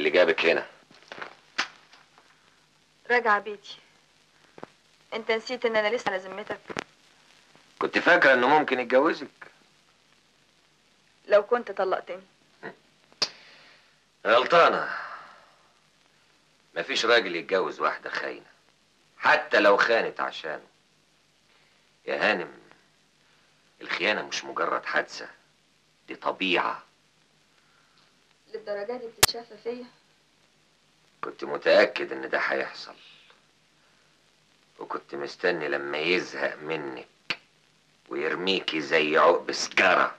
اللي جابك هنا راجعة بيتي انت نسيت ان انا لسه على ذمتك كنت فاكره انه ممكن يتجوزك لو كنت طلقتني غلطانه مفيش راجل يتجوز واحده خاينه حتى لو خانت عشانه يا هانم الخيانه مش مجرد حادثه دي طبيعه للدرجة دي بتتشافى فيا كنت متأكد إن ده هيحصل وكنت مستني لما يزهق منك ويرميكي زي عقب سجارة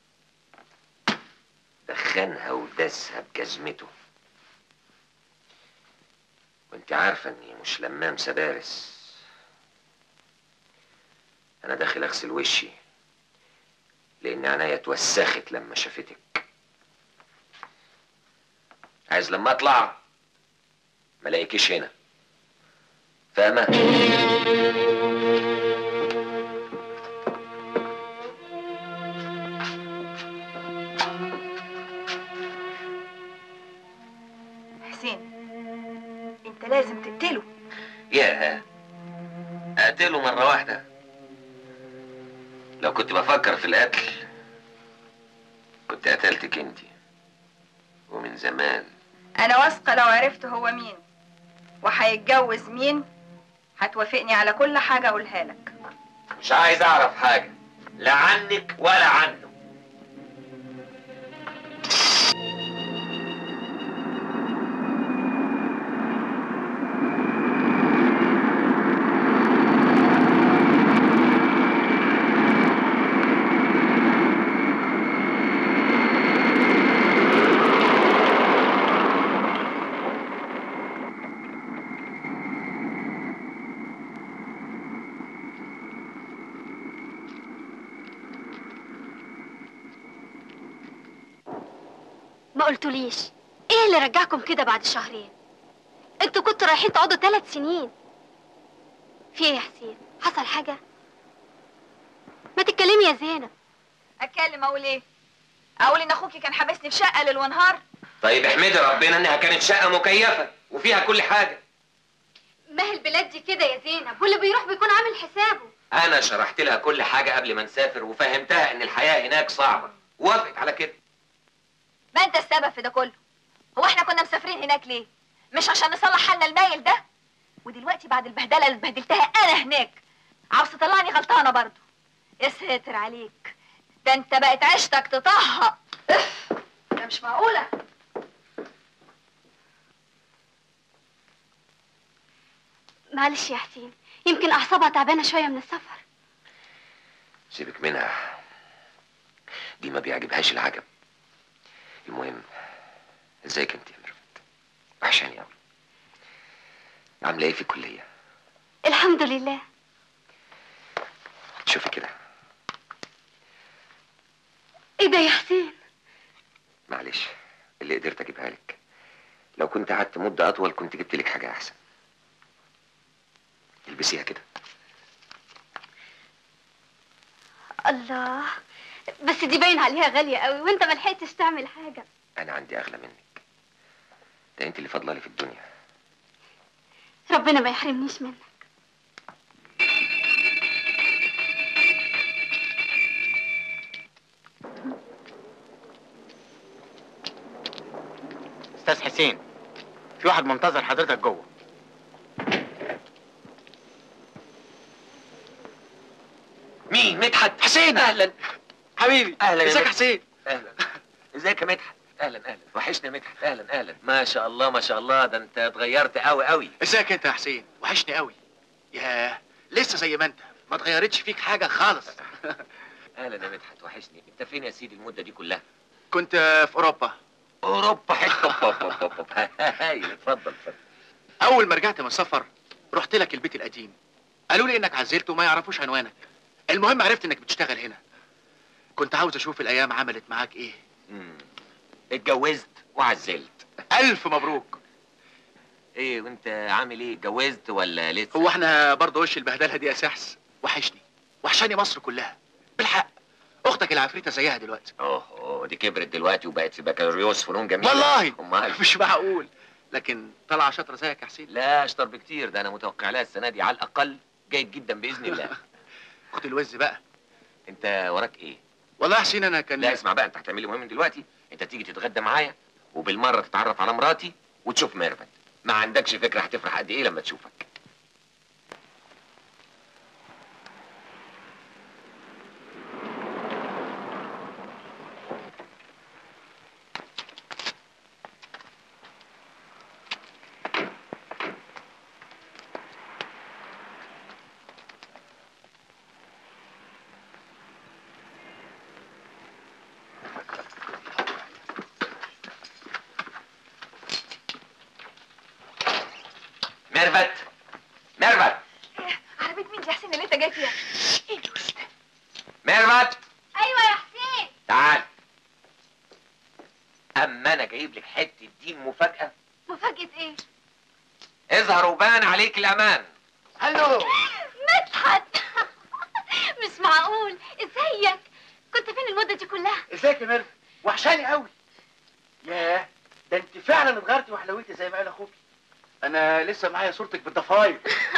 دخنها ودسها بجزمته وانت عارفة اني مش لمام سبارس انا داخل اغسل وشي لان عينيا اتوسخت لما شافتك عايز لما اطلع ما الاقيكيش هنا فاهمة؟ حسين انت لازم تقتله ياه اقتله مرة واحدة لو كنت بفكر في القتل كنت قتلتك انتي ومن زمان انا واثقة لو عرفت هو مين وهيتجوز مين هتوافقني على كل حاجة اقولها لك مش عايز اعرف حاجة لا عنك ولا عنه ما قلتوليش ايه اللي رجعكم كده بعد شهرين انتوا كنتوا رايحين تقعدوا ثلاث سنين في ايه يا حسين حصل حاجة ما تتكلمي يا زينب اتكلم اقول ايه اقول ان اخوكي كان حابسني في شقة ليل ونهار طيب احمدي ربنا انها كانت شقة مكيفة وفيها كل حاجة ما هي البلاد دي كده يا زينب واللي بيروح بيكون عامل حسابه انا شرحت لها كل حاجة قبل ما نسافر وفهمتها ان الحياة هناك صعبة وافقت على كده ما انت السبب في ده كله هو احنا كنا مسافرين هناك ليه مش عشان نصلح حالنا المايل ده ودلوقتي بعد البهدله اللي اتبهدلتها انا هناك عاوز تطلعني غلطانه برضو يا ساتر عليك ده انت بقت عيشتك تطهق اف ده مش معقوله معلش يا حسين يمكن اعصابها تعبانة شوية من السفر سيبك منها دي ما بيعجبهاش العجب المهم ازيك انت يا ميرفت وحشاني قوي عامله ايه في الكليه الحمد لله شوفي كده ايه ده يا حسين معلش اللي قدرت اجيبها لك لو كنت قعدت مده اطول كنت جبت لك حاجه احسن البسيها كده الله بس دي باين عليها غالية قوي وانت ما لحقتش تعمل حاجة انا عندي اغلى منك ده انت اللي فاضله لي في الدنيا ربنا ما يحرمنيش منك استاذ حسين في واحد منتظر حضرتك جوه مين مدحت حسين اهلا حبيبي اهلا يا ازيك يا مدحت. حسين اهلا ازيك يا مدحت اهلا اهلا وحشني يا مدحت اهلا اهلا ما شاء الله ما شاء الله ده انت اتغيرت قوي قوي ازيك انت يا حسين وحشني قوي ياه لسه زي ما انت ما اتغيرتش فيك حاجه خالص اهلا يا مدحت وحشني انت فين يا سيدي المده دي كلها كنت في اوروبا اوروبا حته هايل اتفضل اتفضل اول ما رجعت من السفر رحت لك البيت القديم قالوا لي انك عزلت وما يعرفوش عنوانك المهم عرفت انك بتشتغل هنا كنت عاوز اشوف الايام عملت معاك ايه مم. اتجوزت وعزلت الف مبروك ايه وانت عامل ايه اتجوزت ولا لسه هو احنا برضه وش البهدله دي يا سحس وحشني وحشاني مصر كلها بالحق اختك مراتك العفريته زيها دلوقتي اوه دي كبرت دلوقتي وبقت في بكالوريوس فنون جميله والله امال مش معقول لكن طالعه شاطره زيك يا حسين لا اشطر بكتير ده انا متوقع لها السنه دي على الاقل جيد جدا باذن الله اخت الوز بقى انت وراك ايه والله يا حسين انا كان لا اسمع بقى انت هتعمل لي مهم دلوقتي انت تيجي تتغدى معايا وبالمره تتعرف على مراتي وتشوف ميرفت ما عندكش فكره هتفرح قد ايه لما تشوفك ميرفت ميرفت عربيه مين دي يا حسين اللي انت جاي فيها ايه الوش ده ميرفت ايوه يا حسين تعال اما انا جايب لك حته دين مفاجاه مفاجاه ايه اظهر وبان عليك الامان الو مدحت مش معقول ازيك كنت فين المده دي كلها ازيك يا ميرفت وحشاني قوي ياه ده انت فعلا اتغيرتي وحلويتي زي ما قال اخوك انا لسه معايا صورتك بالضفاير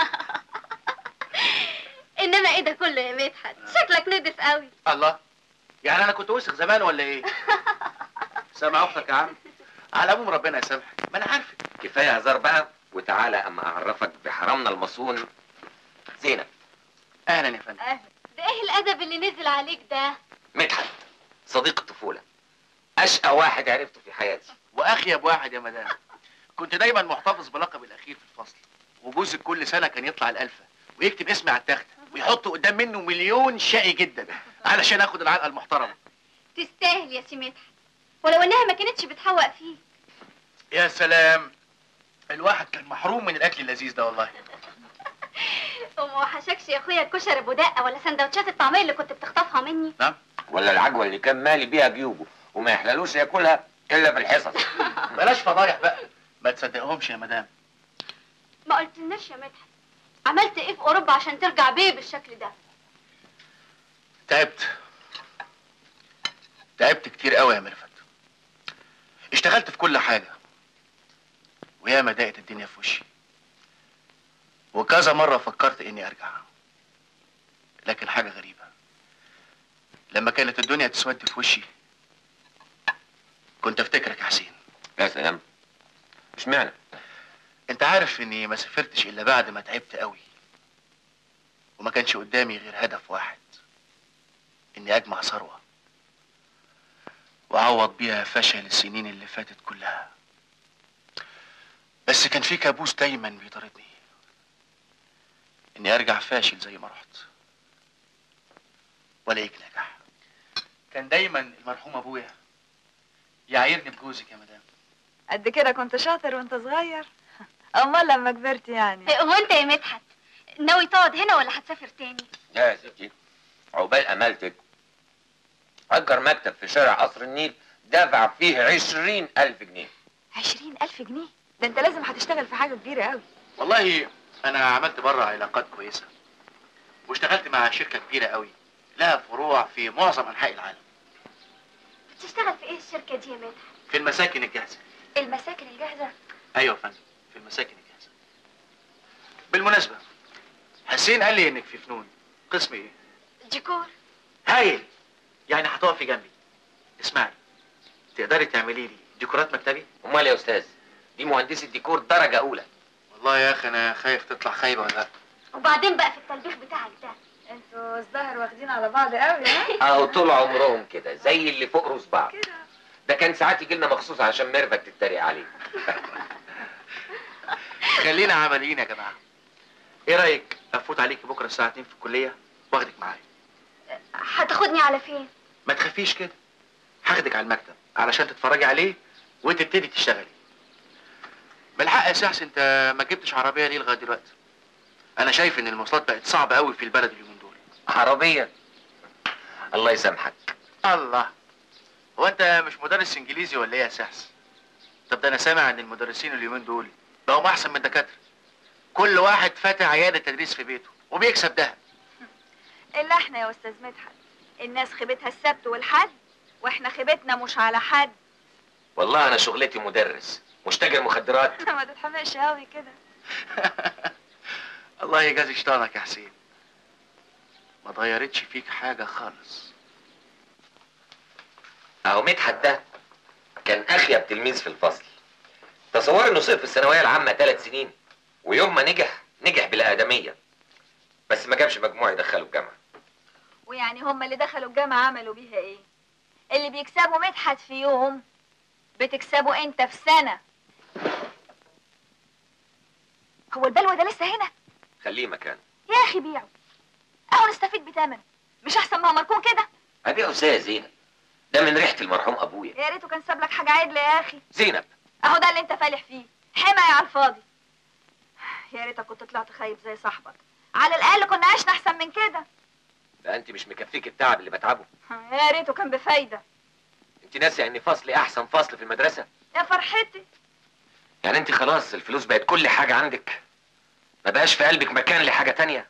انما ايه ده كله يا مدحت شكلك نضف قوي الله يعني انا كنت وسخ زمان ولا ايه سامع اختك يا عم على ابوم ربنا يسامحك ما انا عارفك كفايه هزار بقى وتعالى اما اعرفك بحرامنا المصون زينب اهلا يا فندم اهلا ده ايه الادب اللي نزل عليك ده مدحت صديق الطفوله اشقى واحد عرفته في حياتي واخيب واحد يا مدام كنت دايما محتفظ بلقب الاخير في الفصل وجوزك كل سنه كان يطلع الالفه ويكتب اسمي على التخته ويحط قدام منه مليون شقي جدا علشان اخد العلقه المحترمه تستاهل يا سي مدحت ولو انها ما كانتش بتحوق فيك يا سلام الواحد كان محروم من الاكل اللذيذ ده والله وما وحشكش يا اخويا الكشري ابو دقه ولا سندوتشات الطعميه اللي كنت بتخطفها مني ولا العجوه اللي كان مالي بيها جيوبه وما يحللوش ياكلها الا في الحصص بلاش فضايح بقى ما تصدقهمش يا مدام ما قلتلناش يا مدحت عملت ايه في اوروبا عشان ترجع بيه بالشكل ده تعبت تعبت كتير قوي يا ميرفت اشتغلت في كل حاجة وياما ضاقت الدنيا في وشي وكذا مرة فكرت اني ارجع لكن حاجة غريبة لما كانت الدنيا تسود في وشي كنت افتكرك يا حسين يا سلام اشمعنى انت عارف اني ما سافرتش الا بعد ما تعبت قوي وما كانش قدامي غير هدف واحد اني اجمع ثروة واعوض بيها فشل السنين اللي فاتت كلها بس كان في كابوس دايما بيطاردني اني ارجع فاشل زي ما رحت ولاقيك ناجح كان دايما المرحوم ابويا يعايرني بجوزك يا مدام قد كده كنت شاطر وانت صغير امال لما كبرت يعني إيه، وانت يا مدحت ناوي تقعد هنا ولا هتسافر تاني يا ستي عقبال امالتك اجر مكتب في شارع قصر النيل دفع فيه عشرين الف جنيه عشرين ألف جنيه ده انت لازم هتشتغل في حاجة كبيرة قوي والله انا عملت بره علاقات كويسه واشتغلت مع شركه كبيره قوي لها فروع في معظم انحاء العالم بتشتغل في ايه الشركه دي يا مدحت في المساكن الجاهزه المساكن الجاهزه ايوه يا فندم في المساكن الجاهزه بالمناسبه حسين قال لي انك في فنون قسم ايه ديكور هايل يعني هتقفي جنبي اسمعي تقدري تعملي لي ديكورات مكتبي امال يا استاذ دي مهندسه ديكور درجه اولى والله يا اخي انا خايف تطلع خايبه ولا لا وبعدين بقى في التلبيخ بتاعك ده انتوا الظاهر واخدين على بعض قوي ها اهو طول عمرهم كده زي اللي فوق روس بعض كده ده كان ساعات يجي لنا مخصوص عشان ميرفت تتريق عليه خلينا عمليين يا جماعه ايه رايك افوت عليكي بكره الساعه 2 في الكليه واخدك معايا هتاخدني على فين ما تخافيش كده هاخدك على المكتب علشان تتفرجي عليه وتبتدي تشتغلي بالحق يا سحس انت ما جبتش عربيه ليه لغايه دلوقتي انا شايف ان المواصلات بقت صعبه قوي في البلد اليومين دول عربيه الله يسامحك الله هو انت مش مدرس انجليزي ولا ايه يا سحس طب ده انا سامع ان المدرسين اليومين دول بقوا احسن من الدكاتره كل واحد فاتح عياده تدريس في بيته وبيكسب دهب الا احنا يا استاذ مدحت الناس خيبتها السبت والحد واحنا خيبتنا مش على حد والله انا شغلتي مدرس مش تاجر مخدرات ما تتحمقش قوي كده الله يجازي شيطانك يا حسين ما اتغيرتش فيك حاجة خالص اهو مدحت ده كان اخيب تلميذ في الفصل تصور انه صرف الثانويه العامه ثلاث سنين ويوم ما نجح نجح بالادميه بس ما جابش مجموع يدخله الجامعه ويعني هم اللي دخلوا الجامعة عملوا بيها ايه اللي بيكسبوا مدحت في يوم بتكسبه انت في سنة هو البلوى ده لسه هنا خليه مكانه يا اخي بيعه اهو نستفيد بتمنه مش احسن ما هو مركون كده ابيعه ازاي يا زينب ده من ريحه المرحوم ابويا يا ريته كان ساب لك حاجة عدلة يا اخي زينب اهو ده اللي انت فالح فيه حماية على الفاضي يا ريتك كنت طلعت خايب زي صاحبك على الاقل كنا عشنا احسن من كده ده انت مش مكفيك التعب اللي بتعبه يا ريته كان بفايدة انت ناسي ان فصلي احسن فصل في المدرسه يا فرحتي يعني انت خلاص الفلوس بقت كل حاجه عندك ما بقاش في قلبك مكان لحاجه تانية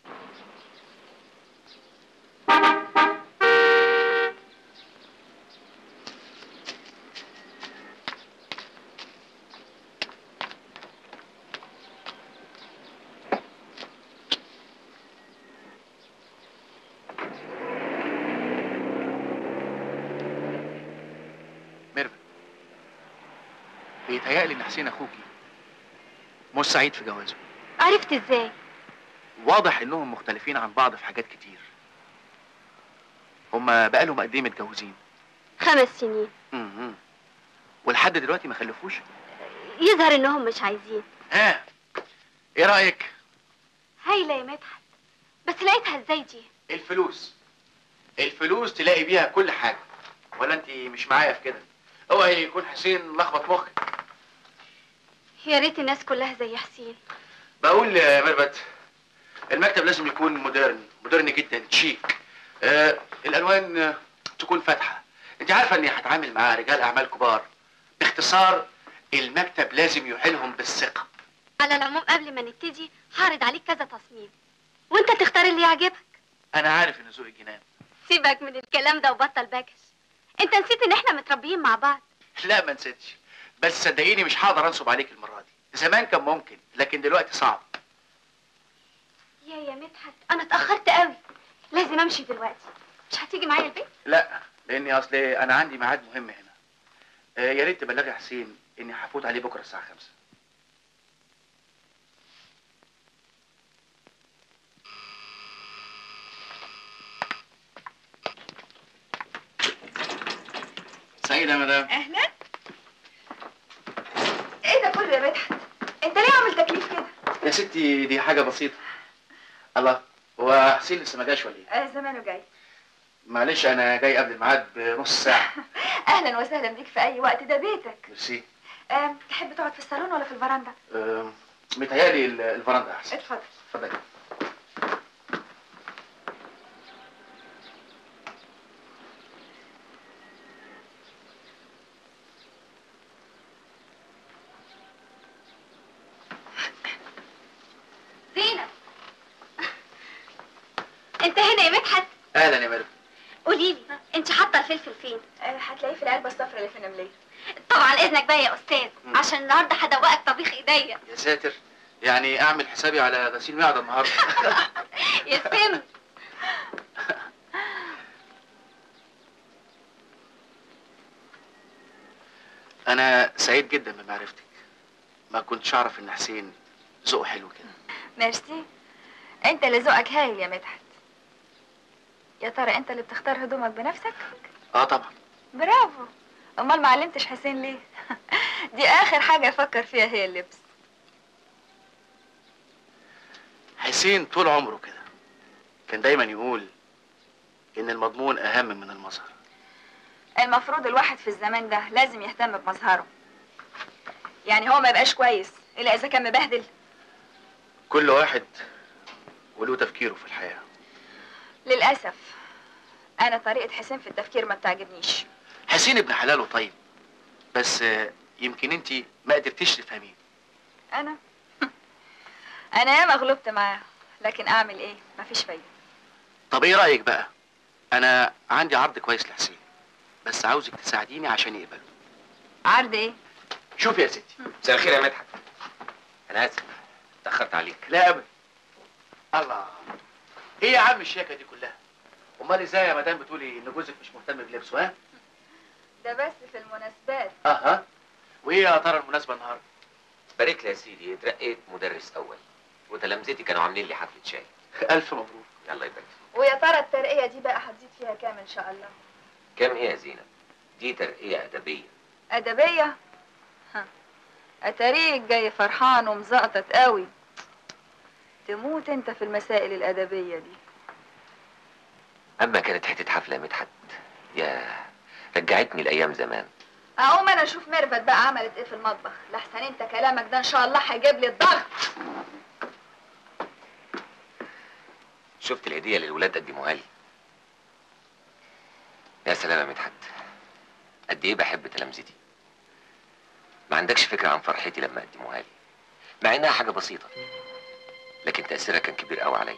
ميرفت بيتهيألي ان حسين اخوكي مش سعيد في جوازه عرفت ازاي واضح انهم مختلفين عن بعض في حاجات كتير هما بقالهم قد ايه متجوزين خمس سنين امم ولحد دلوقتي ما خلفوش يظهر انهم مش عايزين ها ايه رايك هايلة يا مدحت بس لقيتها ازاي دي الفلوس الفلوس تلاقي بيها كل حاجه ولا انت مش معايا في كده اوعي يكون حسين لخبط مخك يا ريت الناس كلها زي حسين بقول يا ميرفت المكتب لازم يكون مودرن مودرن جدا شيك آه الالوان آه، تكون فاتحه انت عارفه اني هتعامل مع رجال اعمال كبار باختصار المكتب لازم يحيلهم بالثقه على العموم قبل ما نبتدي هعرض عليك كذا تصميم وانت تختار اللي يعجبك انا عارف ان ذوقك جنان سيبك من الكلام ده وبطل باكش انت نسيت ان احنا متربيين مع بعض لا ما نسيتش بس صدقيني مش هقدر انصب عليك المره دي زمان كان ممكن لكن دلوقتي صعب يا يا مدحت انا اتاخرت قوي لازم امشي دلوقتي مش هتيجي معايا البيت لا لاني اصل انا عندي ميعاد مهم هنا آه، يا ريت تبلغي حسين اني هفوت عليه بكره الساعه 5 سعيدة يا مدام اهلا ايه ده كله يا مدحت انت ليه عامل تكليف كده يا ستي دي حاجة بسيطة الله هو حسين لسه ما جاش ولا ايه؟ آه زمانه جاي معلش انا جاي قبل الميعاد بنص ساعة اهلا وسهلا بيك في اي وقت ده بيتك ميرسي آه تحب تقعد في الصالون ولا في الفرندا أم، متهيألي ال- الفرندا احسن اتفضل اتفضلي زينب انت هنا يا مدحت اهلا يا مدام قولي لي انت حاطه الفلفل فين آه هتلاقيه في العلبه الصفراء اللي في النمليه طبعا اذنك بقى يا استاذ مم. عشان النهارده هدوقك طبيخ ايديا يا ساتر يعني اعمل حسابي على غسيل معدة النهارده يا سم انا سعيد جدا بمعرفتك ما كنتش اعرف ان حسين ذوقه حلو كده ميرسي انت اللي ذوقك هايل يا مدحت يا ترى انت اللي بتختار هدومك بنفسك اه طبعا برافو امال ما علمتش حسين ليه دي اخر حاجه افكر فيها هي اللبس حسين طول عمره كده كان دايما يقول ان المضمون اهم من المظهر المفروض الواحد في الزمان ده لازم يهتم بمظهره يعني هو ما يبقاش كويس الا اذا كان مبهدل كل واحد وله تفكيره في الحياة للاسف انا طريقه حسين في التفكير ما بتعجبنيش حسين ابن حلال وطيب بس آه، يمكن انت ما قدرتيش تفهميه انا انا ياما غلبت معاه لكن اعمل ايه مفيش فايده طب ايه رأيك بقى انا عندي عرض كويس لحسين بس عاوزك تساعديني عشان يقبله عرض ايه شوف يا ستي مساء الخير يا مدحت انا اسف اتاخرت عليك لا ابدا الله ايه يا عم الشياكه دي كلها امال ازاي يا مدام بتقولي ان جوزك مش مهتم بلبسه ها ده بس في المناسبات اها وايه يا ترى المناسبه النهارده بارك لي يا سيدي اترقيت مدرس اول وتلامذتي كانوا عاملين لي حفله شاي الف مبروك الله يبارك فيك ويا ترى الترقية دي بقى هتزيد فيها كام ان شاء الله كام ايه يا زينب دي ترقيه ادبيه أدبية ها. أتاريك جاي فرحان ومزقطط قوي تموت انت في المسائل الأدبية دي اما كانت حته حفله يا مدحت يا رجعتني لايام زمان أقوم أنا أشوف ميرفت بقى عملت إيه في المطبخ لحسن أنت كلامك ده إن شاء الله هيجيب لي الضغط شفت الهديه اللي الولاد قدموها لي يا سلام يا مدحت قد ايه بحب تلامذتي ما عندكش فكره عن فرحتي لما قدموها لي مع انها حاجه بسيطه لكن تاثيرها كان كبير قوي عليا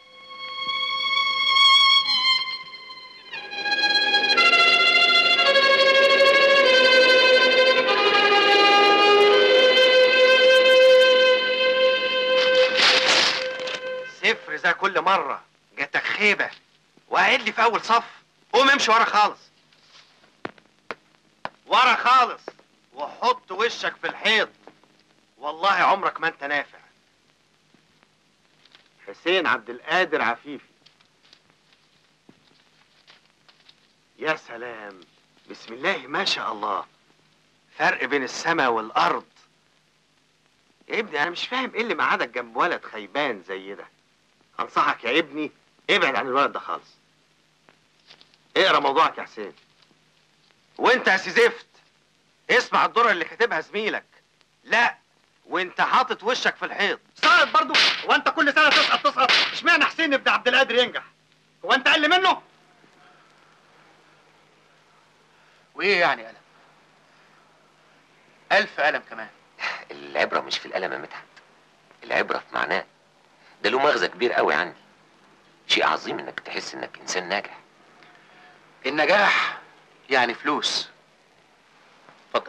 صفر زي كل مرة جاتك خيبة وقاعد لي في أول صف قوم امشي ورا خالص ورا خالص وحط وشك في الحيط والله عمرك ما انت نافع حسين عبد القادر عفيفي يا سلام بسم الله ما شاء الله فرق بين السماء والأرض يا ابني أنا مش فاهم إيه اللي معادك جنب ولد خيبان زي ده انصحك يا ابني ابعد عن الولد ده خالص اقرا موضوعك يا حسين وانت يا سي زفت اسمع الدور اللي كاتبها زميلك لا وانت حاطط وشك في الحيط سقط برضو هو انت كل سنه تسقط تسقط اشمعنى حسين ابن عبد القادر ينجح هو انت اقل منه وايه يعني قلم الف قلم كمان العبره مش في القلم يا مدحت العبره في معناه ده له مغزى كبير قوي عندي شيء عظيم انك تحس انك انسان ناجح النجاح يعني فلوس اتفضل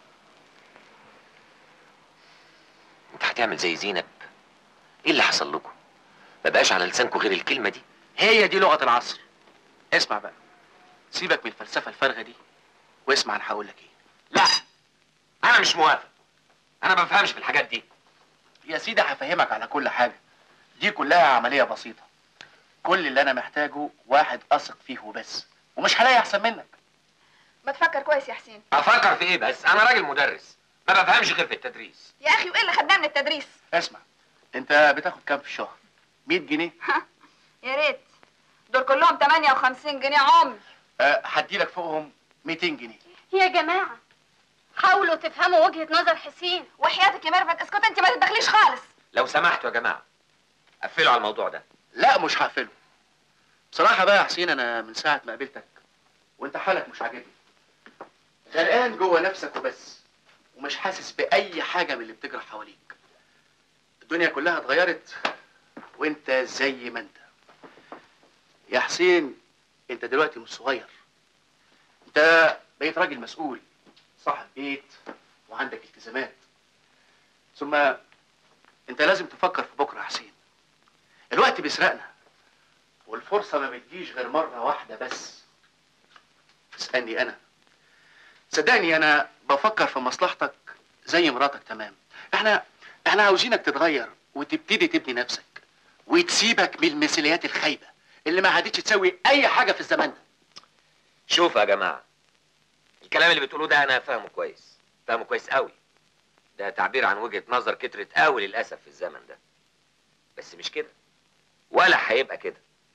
انت هتعمل زي زينب ايه اللي حصل لكم ما بقاش على لسانكم غير الكلمه دي هي دي لغه العصر اسمع بقى سيبك من الفلسفه الفارغه دي واسمع انا هقول لك ايه لا انا مش موافق انا ما بفهمش في الحاجات دي يا سيدي هفهمك على كل حاجه دي كلها عمليه بسيطه كل اللي انا محتاجه واحد اثق فيه وبس ومش هلاقي احسن منك ما تفكر كويس يا حسين افكر في ايه بس انا راجل مدرس ما بفهمش غير في التدريس يا أخي وإيه اللي خدناه من التدريس اسمع انت بتاخد كام في الشهر 100 جنيه يا ريت دول كلهم 58 جنيه عمر أه هديلك فوقهم 200 جنيه يا جماعة حاولوا تفهموا وجهة نظر حسين وحياتك يا ميرفت اسكت انت ما تتدخليش خالص لو سمحتوا يا جماعه قفلوا على الموضوع ده لا مش هقفله بصراحه بقى يا حسين انا من ساعه ما قابلتك وانت حالك مش عاجبني غرقان جوه نفسك وبس ومش حاسس باي حاجه من اللي بتجرى حواليك الدنيا كلها اتغيرت وانت زي ما انت يا حسين انت دلوقتي مش صغير انت بقيت راجل مسؤول صاحب بيت وعندك التزامات ثم انت لازم تفكر في بكره يا حسين الوقت بيسرقنا والفرصه ما بتجيش غير مره واحده بس اسالني انا صدقني انا بفكر في مصلحتك زي مراتك تمام احنا احنا عاوزينك تتغير وتبتدي تبني نفسك وتسيبك من المثاليات الخايبه اللي ما عادتش تسوي اي حاجه في الزمان ده شوفوا يا جماعه الكلام اللي بتقولوه ده انا فاهمه كويس فاهمه كويس قوي ده تعبير عن وجهه نظر كترت قوي للاسف في الزمن ده بس مش كده ولا هيبقى كده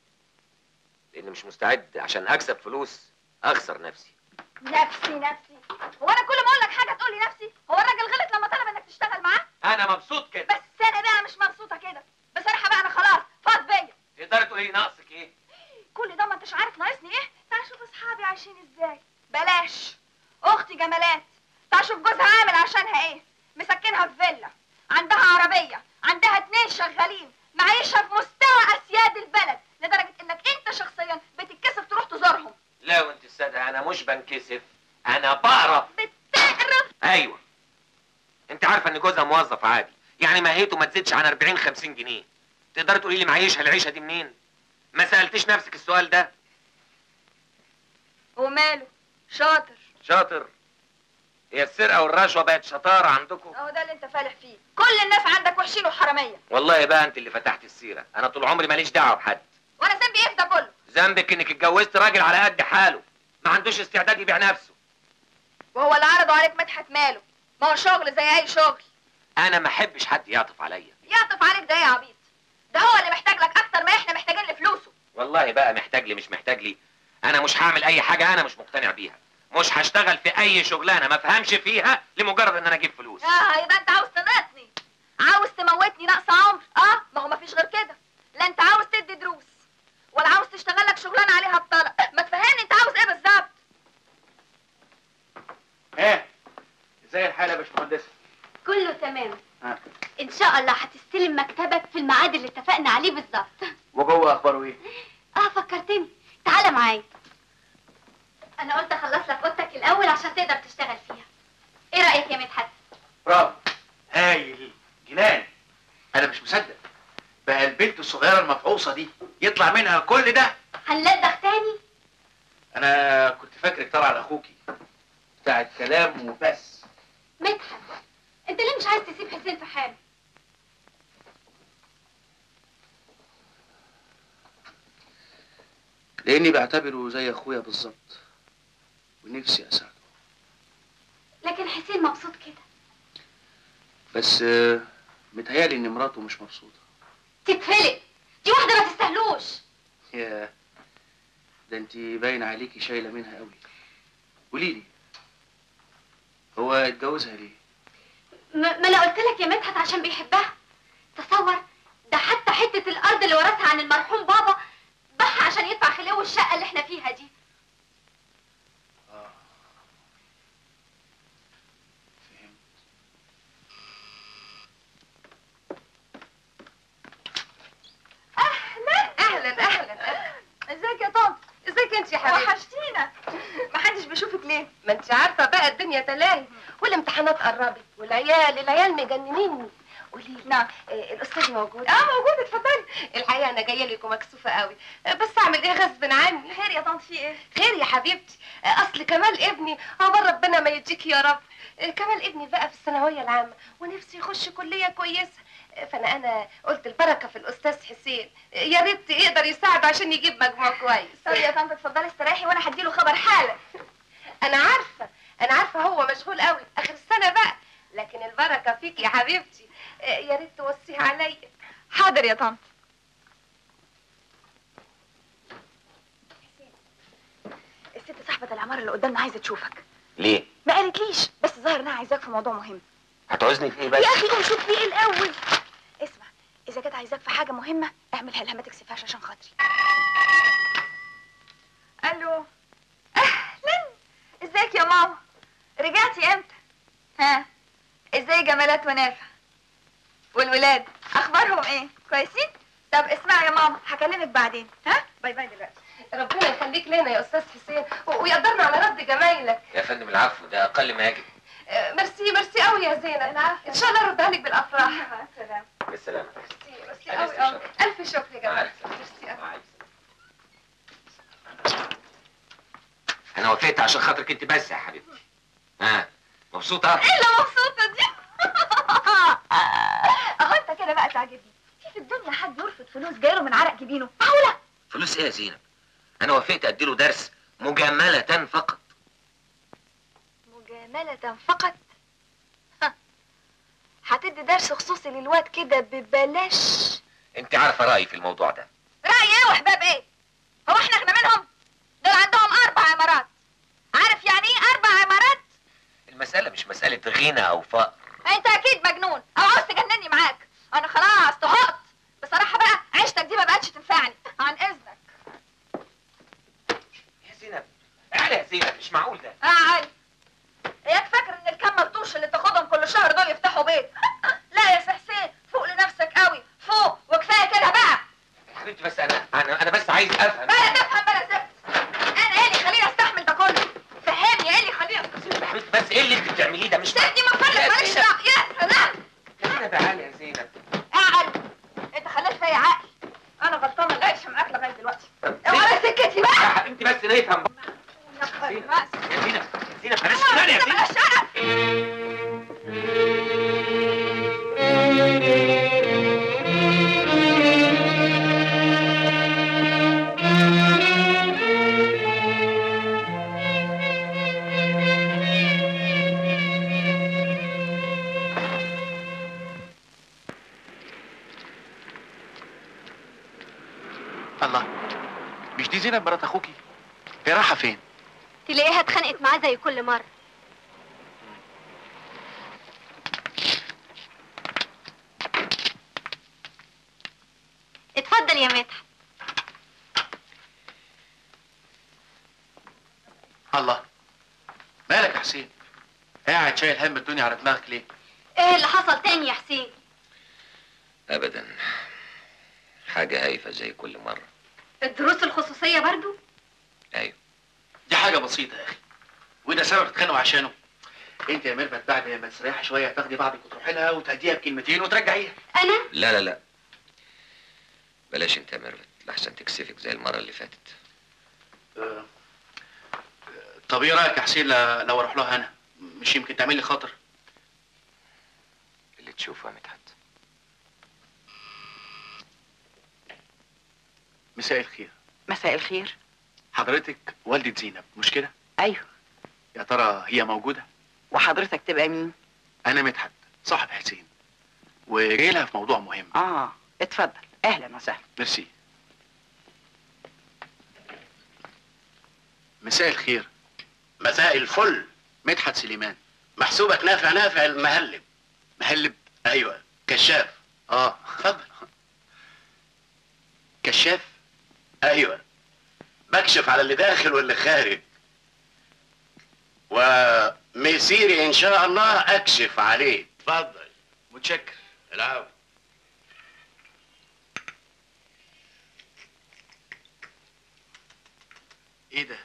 لان مش مستعد عشان اكسب فلوس اخسر نفسي نفسي نفسي هو انا كل ما اقول لك حاجه تقول لي نفسي هو الراجل غلط لما طلب انك تشتغل معاه انا مبسوط كده بس انا بقى مش مبسوطه كده بصراحه بقى انا خلاص فاض بيا تقدري تقولي ناقصك ايه كل ده ما انتش عارف ناقصني ايه تعال شوف اصحابي عايشين ازاي بلاش اختي جمالات تعال شوف جوزها عامل عشانها ايه مسكنها في فيلا عندها عربيه عندها اتنين شغالين معيشها في مستوى اسياد البلد لدرجه انك انت شخصيا بتتكسف بنكسف انا بعرف بتعرف ايوه انت عارفه ان جوزها موظف عادي يعني ماهيته ما تزيدش عن 40 50 جنيه تقدري تقولي لي معيشها العيشه دي منين ما سالتيش نفسك السؤال ده وماله شاطر شاطر هي السرقه والرشوه بقت شطاره عندكم اهو ده اللي انت فالح فيه كل الناس عندك وحشين وحراميه والله بقى انت اللي فتحت السيره انا طول عمري ماليش دعوه بحد وانا ذنبي ايه في ده كله ذنبك انك اتجوزت راجل على قد حاله ما عندوش استعداد يبيع نفسه وهو اللي عرضوا عليك مدحت ماله ما هو شغل زي اي شغل انا ما احبش حد يعطف عليا يعطف عليك ده يا عبيط ده هو اللي محتاج لك اكتر ما احنا محتاجين لفلوسه والله بقى محتاج لي مش محتاج لي انا مش هعمل اي حاجه انا مش مقتنع بيها مش هشتغل في اي شغلانه ما افهمش فيها لمجرد ان انا اجيب فلوس اه يبقى انت عاوز تنقصني عاوز تموتني نقص عمر اه ما هو مفيش غير كده لا انت عاوز تدي دروس ولا عاوز تشتغل لك شغلانه عليها بطلق ما تفهمني انت عاوز ايه بالظبط ايه ازاي الحاله يا باشمهندسه كله تمام ها. ان شاء الله هتستلم مكتبك في الميعاد اللي اتفقنا عليه بالظبط وجوه اخباره ايه اه فكرتني تعالى معايا انا قلت اخلص لك اوضتك الاول عشان تقدر تشتغل فيها ايه رايك يا مدحت برافو هايل جنان انا مش مصدق بقى البنت الصغيره المفعوصه دي يطلع منها كل ده هنلدغ تاني انا كنت فاكرك طالعه لاخوكي بتاع الكلام وبس مدحت انت ليه مش عايز تسيب حسين في حاله لاني بعتبره زي اخويا بالظبط ونفسي اساعده لكن حسين مبسوط كده بس آه، متهيالي ان مراته مش مبسوطه تتفلق دي واحده ما تستاهلوش يا ده انت باين عليكي شايله منها قوي قولي لي هو اتجوزها ليه ما ما انا قلت لك يا مدحت عشان بيحبها تصور ده حتى حته الارض اللي ورثها عن المرحوم بابا باعها عشان يدفع خليه الشقه اللي احنا فيها دي اه فهمت اهلا اهلا ازيك يا طنط ازيك انت يا حبيبتي وحشتينا محدش بيشوفك ليه ما انت عارفه بقى الدنيا تلاهي والامتحانات قربت والعيال العيال مجننيني قولي لي نعم آه، الاستاذ موجود اه موجود اتفضلي الحقيقه انا جايه لك ومكسوفه قوي آه، بس اعمل ايه غصب عني خير يا طنط في ايه خير يا حبيبتي آه، اصل كمال ابني عمر ربنا ما يديك يا رب آه، كمال ابني بقى في الثانويه العامه ونفسي يخش كليه كويسه آه، فانا انا قلت البركه في الاستاذ حسين آه، يا ريت يقدر يساعده عشان يجيب مجموع كويس طب يا طنط اتفضلي استريحي وانا هديله خبر حالا انا عارفه انا عارفه هو مشغول قوي اخر السنه بقى لكن البركه فيك يا حبيبتي آه، يا ريت توصيها عليا حاضر يا طنط الست صاحبة العمارة اللي قدامنا عايزة تشوفك ليه ما قالتليش بس ظاهر انها عايزاك في موضوع مهم هتعوزني في ايه بس يا اخي قوم شوف في ايه الاول اسمع اذا كانت عايزاك في حاجة مهمة اعملها لها ما تكسفهاش عشان خاطري الو اهلا ازيك يا ماما رجعتي امتى ها ازاي جمالات ونافع والولاد اخبارهم ايه كويسين طب اسمعي يا ماما هكلمك بعدين ها باي باي دلوقتي ربنا يخليك لنا يا استاذ حسين و- ويقدرنا على رد جمايلك يا فندم العفو ده اقل ما يجب آه، ميرسي ميرسي قوي يا زينب ان شاء الله اردها لك بالافراح مع السلامة بالسلامه ميرسي ميرسي ألف قوي قوي شكر. الف شكر يا مع جماعه السلامة. ميرسي قوي مع السلامة. انا وافقت عشان خاطرك انت بس يا حبيبتي ها مبسوطه ايه اللي مبسوطة دي اهو انت كده بقى تعجبني في في الدنيا حد يرفض فلوس جايله من عرق جبينه معقولة فلوس ايه يا زينب انا وافقت اديله درس مجامله فقط مجاملة فقط ها. هتدي درس خصوصي للواد كده ببلاش انت عارفه رايي في الموضوع ده رأي ايه وحباب ايه هو احنا احنا منهم دول عندهم اربع عمارات عارف يعني ايه اربع عمارات المساله مش مساله غنى او فقر انت اكيد مجنون او عاوز تجنني معاك انا خلاص طهقت بصراحة بقى عيشتك دي ما بقتش تنفعني عن اذنك يا زينب تعالى يا زينب مش معقول ده اه علي اياك فاكر ان الكم ملطوش اللي تاخدهم كل شهر دول يفتحوا بيت لا يا سي حسين فوق لنفسك قوي فوق وكفايه كده بقى يا حبيبتي بس انا انا انا بس عايز افهم بلا تفهم بلا زفت انا ايه اللي يخليني استحمل ده كله عرفت نيفهم يا راس يا زينب يا زينب معلش ثانية يا زينب بقى شرف الله مش دي زينب مرات اخوكي هي رايحه فين تلاقيها اتخانقت معاه زي كل مرة اتفضل يا مدحت الله مالك يا حسين قاعد شايل هم الدنيا على دماغك ليه ايه اللي حصل تاني يا حسين ابدا حاجة هايفة زي كل مرة الدروس الخصوصية برضو ايوه دي حاجه بسيطه يا اخي وده سبب تتخانقوا عشانه انت يا ميرفت بعد ما تستريحي شويه تاخدي بعضك وتروحي لها وتهديها بكلمتين وترجعيها انا لا لا لا بلاش انت يا ميرفت لحسن تكسفك زي المرة اللي فاتت آه، طب ايه رايك يا حسين ل- لو اروح لها انا مش يمكن تعمل لي خاطر اللي تشوفه يا مدحت مساء الخير مساء الخير حضرتك والدة زينب مش كده ايوه يا ترى هي موجوده وحضرتك تبقى مين انا مدحت صاحب حسين وجاي لها في موضوع مهم اه اتفضل اهلا وسهلا ميرسي مساء الخير مساء الفل مدحت سليمان محسوبك نافع نافع المهلب مهلب ايوه كشاف اه اتفضل كشاف ايوه بكشف على اللي داخل واللي خارج ومسيري ان شاء الله اكشف عليه اتفضل متشكر العب ايه ده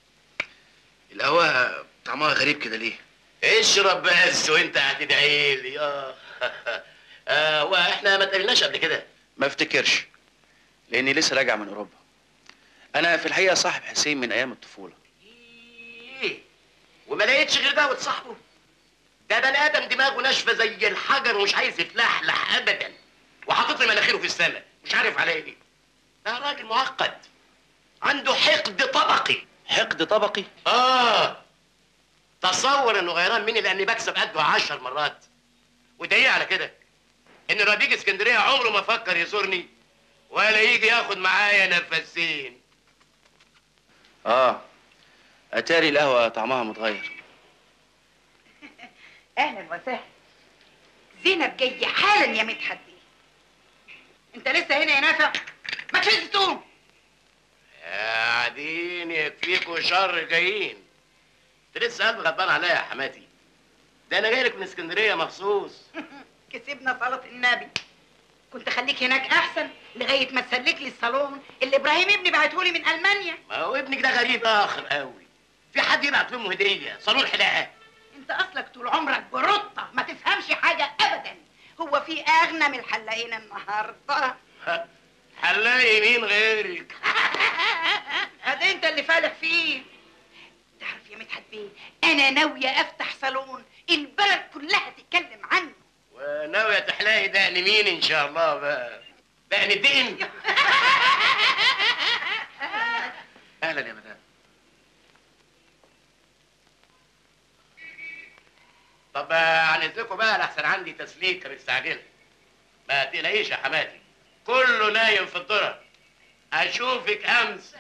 القهوه طعمها غريب كده ليه اشرب بس وانت هتدعي لي اه آه، واحنا ما اتقابلناش قبل كده ما افتكرش لاني لسه راجع من اوروبا انا في الحقيقه صاحب حسين من ايام الطفوله ايه وما لقيتش غير ده وتصاحبه ده بني ادم دماغه ناشفه زي الحجر ومش عايز يتلحلح ابدا وحاطط لي مناخيره في السماء مش عارف على ايه ده راجل معقد عنده حقد طبقي حقد طبقي اه تصور انه غيران مني لاني بكسب قده عشر مرات ودليل على كده ان لما بيجي اسكندريه عمره ما فكر يزورني ولا يجي ياخد معايا نفسين اه اتاري القهوه طعمها متغير اهلا وسهلا زينب جايه حالا يا مدحت دي انت لسه هنا يا نافع ما تفيش تقوم قاعدين يكفيكوا شر جايين انت لسه قلبي غضبان عليا يا حماتي ده انا جاي لك من اسكندريه مخصوص كسبنا صلاة النبي كنت خليك هناك احسن لغايه ما تسلك لي الصالون اللي ابراهيم ابني بعته لي من المانيا ما هو ابنك ده غريب اخر قوي في حد يبعت لامه هديه صالون حلاقه انت اصلك طول عمرك برطه ما تفهمش حاجه ابدا هو في اغنى من الحلاقين النهارده حلاقي مين غيرك هذا انت اللي فالح فيه تعرف يا مدحت بيه انا ناويه افتح صالون البلد كلها تتكلم عنه وناويه تحلاقي دقن مين ان شاء الله بقى دقن الدقن اهلا يا مدام طب عن اذنكم بقى لحسن عندي تسليكه مستعجله ما تقلقيش يا حماتي كله نايم في الذره اشوفك امس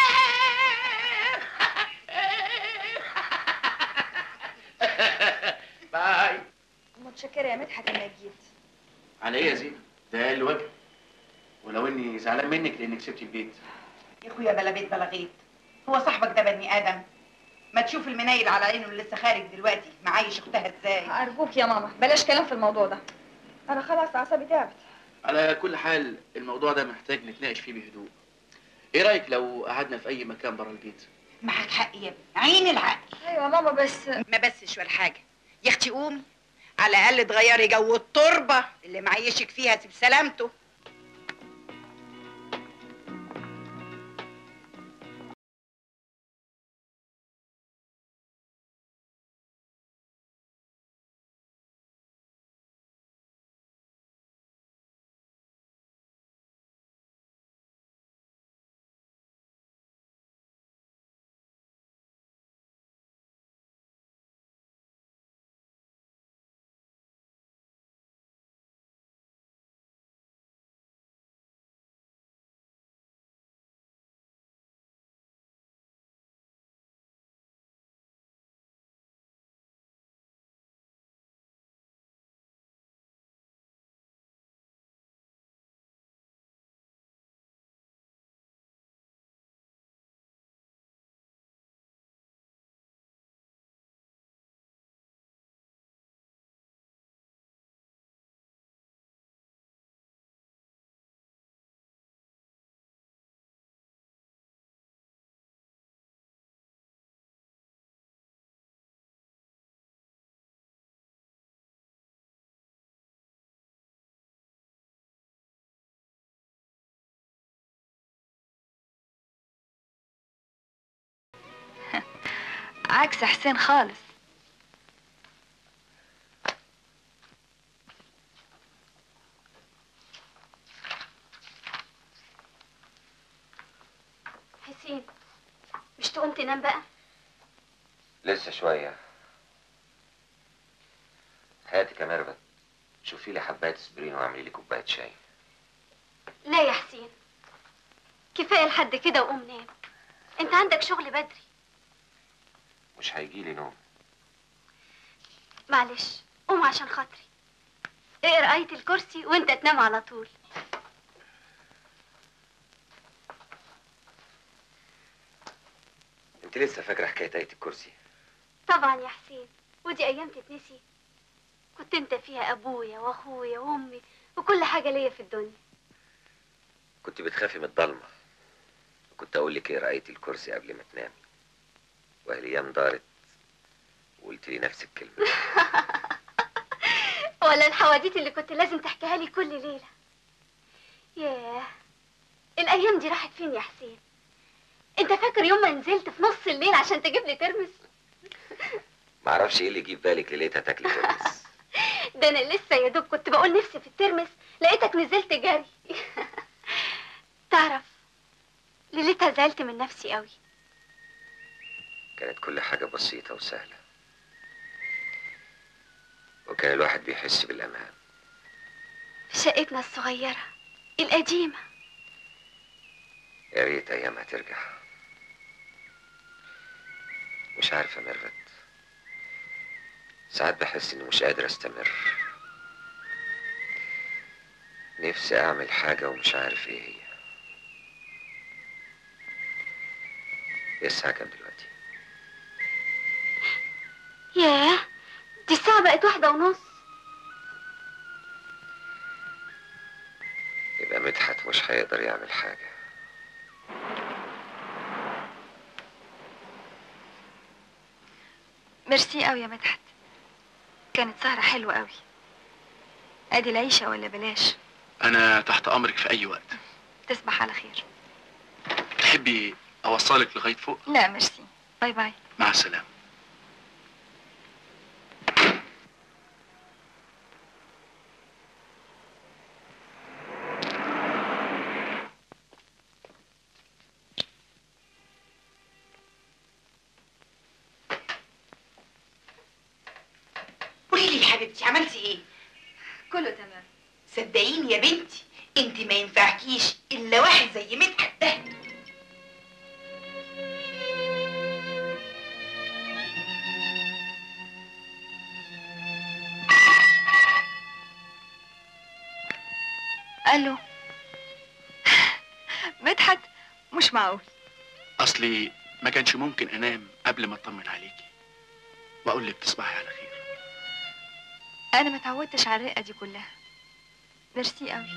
باي متشكرة يا مدحت انك جيت على ايه يا زينب ده اقل وجه ولو اني زعلان منك لانك سبتي البيت يا اخويا بلا بيت بلا غيط هو صاحبك ده بني ادم ما تشوف المنايل على عينه اللي لسه خارج دلوقتي معايش اختها ازاي ارجوك يا ماما بلاش كلام في الموضوع ده انا خلاص اعصابي تعبت على كل حال الموضوع ده محتاج نتناقش فيه بهدوء ايه رايك لو قعدنا في اي مكان بره البيت معاك حق يا ابني عين العقل ايوه ماما بس ما بسش ولا حاجه يا اختي قومي على الاقل تغيري جو التربه اللي معيشك فيها سيب سلامته عكس حسين خالص حسين مش تقوم تنام بقى لسه شوية حياتك يا ميرفت شوفي لي حباية اسبرين واعملي لي كوباية شاي لا يا حسين كفايه لحد كده وقوم نام انت عندك شغل بدري مش هيجي لي نوم معلش قوم عشان خاطري اقرا آية الكرسي وانت تنام على طول انت لسه فاكرة حكاية آية الكرسي طبعا يا حسين ودي ايام تتنسي كنت انت فيها ابويا واخويا وامي وكل حاجه ليا في الدنيا كنت بتخافي من الضلمة كنت أقول لك اقرا آية الكرسي قبل ما تنامي والأيام دارت وقلت لي نفس الكلمة ولا الحواديت اللي كنت لازم تحكيها لي كل ليله ياه الايام دي راحت فين يا حسين انت فاكر يوم ما نزلت في نص الليل عشان تجيب لي ترمس معرفش ايه اللي يجي في بالك ليلتها تاكلي ترمس ده انا لسه يا دوب كنت بقول نفسي في الترمس لقيتك نزلت جري تعرف ليلتها زعلت من نفسي قوي كانت كل حاجة بسيطة وسهلة وكان الواحد بيحس بالأمان في شقتنا الصغيره القديمه يا ريت أيامها ترجع مش عارف يا ميرفت ساعات بحس إني مش قادر أستمر نفسي أعمل حاجة ومش عارف إيه هي إيه الساعة كام دلوقتي؟ ياه دي الساعه بقت واحده ونص يبقى مدحت مش هيقدر يعمل حاجة ميرسي قوي يا مدحت كانت سهرة حلوة قوي ادي العيشة ولا بلاش انا تحت امرك في اي وقت تصبح على خير تحبي اوصلك لغايه فوق لا ميرسي باي باي مع السلامه قولي لي يا حبيبتي عملتي ايه كله تمام صدقيني يا بنتي انت ما ينفعكيش الا واحد زي مدحت ده الو مدحت مش معقول اصلي ما كانش ممكن انام قبل ما اطمن عليكي واقول لك تصبحي على خير انا ما اتعودتش على الرقة دي كلها ميرسي قوي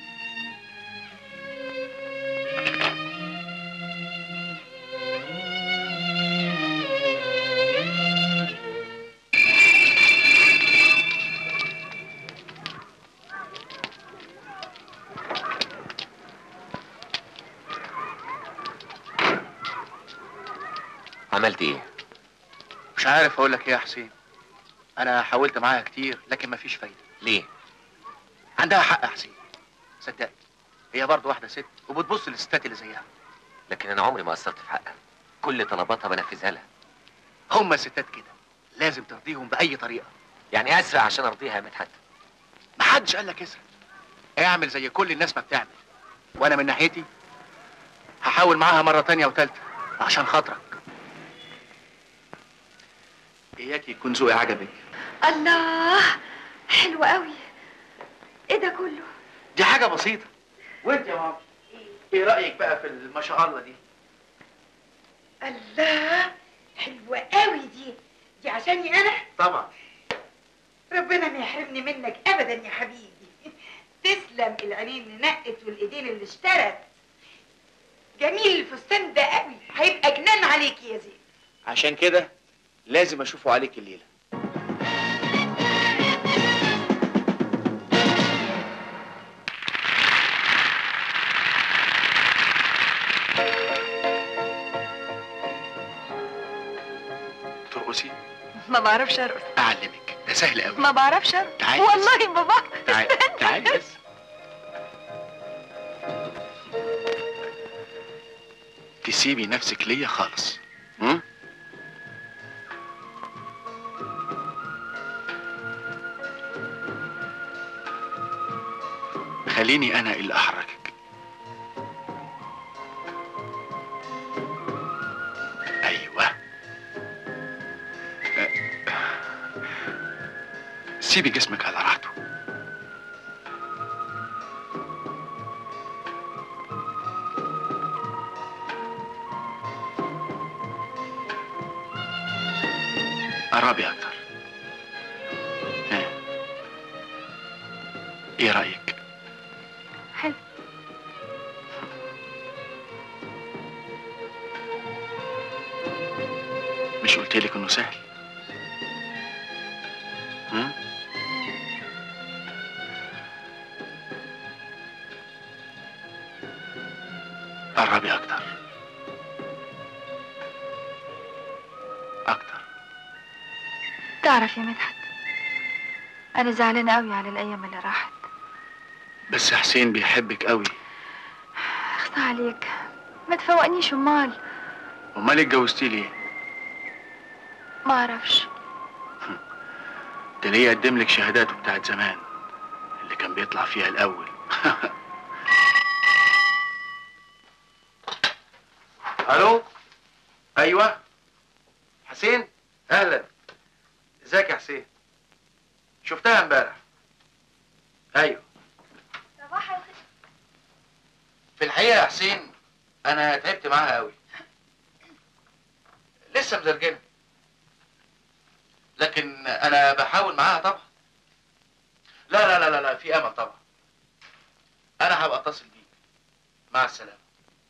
عملت إيه؟ مش عارف اقول لك ايه يا حسين انا حاولت معاها كتير لكن مفيش فايده ليه؟ عندها حق يا حسين صدقني هي برضه واحده ست وبتبص للستات اللي زيها لكن أنا عمري ما قصرت في حقها كل طلباتها بنفذها لها هم ستات كده لازم ترضيهم باي طريقه يعني أسرع عشان أرضيها يا مدحت محدش قال لك اسرع اعمل زي كل الناس ما بتعمل وانا من ناحيتي هحاول معاها مره تانية وتالتة عشان خاطرك اياك يكون ذوقي عجبك الله حلوة قوي ايه ده كله دي حاجه بسيطه وانت يا ماما ايه رايك بقى في ما شاء الله دي الله حلوة قوي دي دي عشاني انا طبعا ربنا ما يحرمني منك ابدا يا حبيبي تسلم العينين اللي نقت والايدين اللي اشترت جميل الفستان ده قوي هيبقى جنان عليكي يا زين عشان كده لازم اشوفه عليك الليله ما بعرفش ارقص اعلمك ده سهل قوي ما بعرفش ارقص تعالي والله ما بعرف تعالي تعالي بس تسيبي نفسك ليا خالص م? خليني انا اللي احركك ايوه أه. سيبي جسمك على راحته قربي اكتر ها. ايه رايك حلو مش قلت لك انه سهل ها؟ قربي اكتر اكتر تعرف يا مدحت انا زعلانه قوي على الايام اللي راحت بس حسين بيحبك قوي اخصى عليك ما تفوقنيش امال امال اتجوزتي ليه ما اعرفش ده ليه قدم لك شهاداته بتاعت زمان اللي كان بيطلع فيها الاول الو ايوه حسين اهلا ازيك يا حسين شفتها امبارح ايوه صباح الخير في الحقيقه يا حسين انا تعبت معاها قوي لسه مزرجنه لكن انا بحاول معاها طبعا لا لا لا لا, لا في امل طبعا انا هبقى اتصل بيك مع السلامه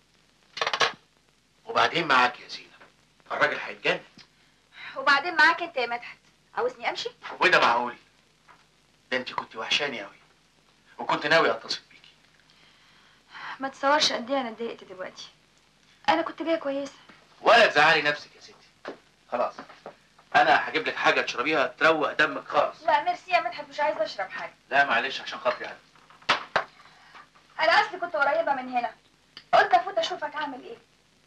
وبعدين معاك يا زينب الراجل هيتجنن وبعدين معاك انت يا مدحت عاوزني امشي وده معقول ده انت كنت وحشاني قوي وكنت ناوي اتصل بيكي ما تصورش قد ايه انا اتضايقت دلوقتي انا كنت جايه كويسه ولا تزعلي نفسك يا ستي خلاص انا هجيب لك حاجه تشربيها تروق دمك خالص لا ميرسي يا مدحت مش عايزه اشرب حاجه لا معلش عشان خاطري انا انا اصلي كنت قريبه من هنا قلت افوت اشوفك عامل ايه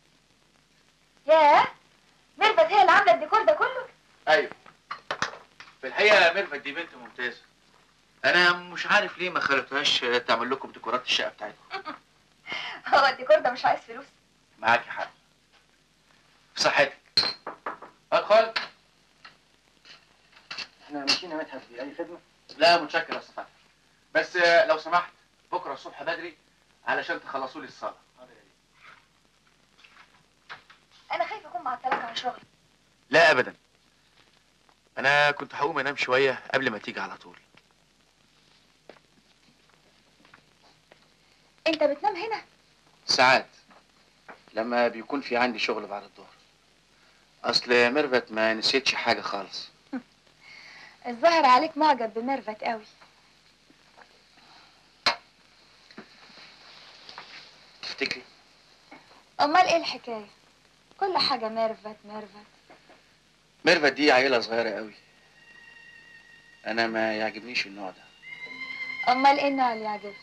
ياه ميرفت هي اللي عامله الديكور ده كله ايوه في الحقيقه ميرفت دي بنت ممتازه انا مش عارف ليه ما خليتهاش تعمل لكم ديكورات الشقه بتاعتكم هو الديكور ده مش عايز فلوس معاكي حق في صحتك ادخل احنا ماشيين يا مدحت في اي خدمه لا متشكر يا استاذ فتحي. بس آه، لو سمحت بكره الصبح بدري علشان تخلصوا لي الصلاه انا خايفه اكون معطلك عن شغلي لا ابدا انا كنت هقوم انام شويه قبل ما تيجي على طول انت بتنام هنا ساعات لما بيكون في عندي شغل بعد الظهر اصل ميرفت ما نسيتش حاجه خالص الظاهر عليك معجب بميرفت قوي تفتكري امال ايه الحكايه كل حاجه ميرفت ميرفت ميرفت دي عيله صغيره قوي انا ما يعجبنيش النوع ده امال ايه النوع اللي يعجبك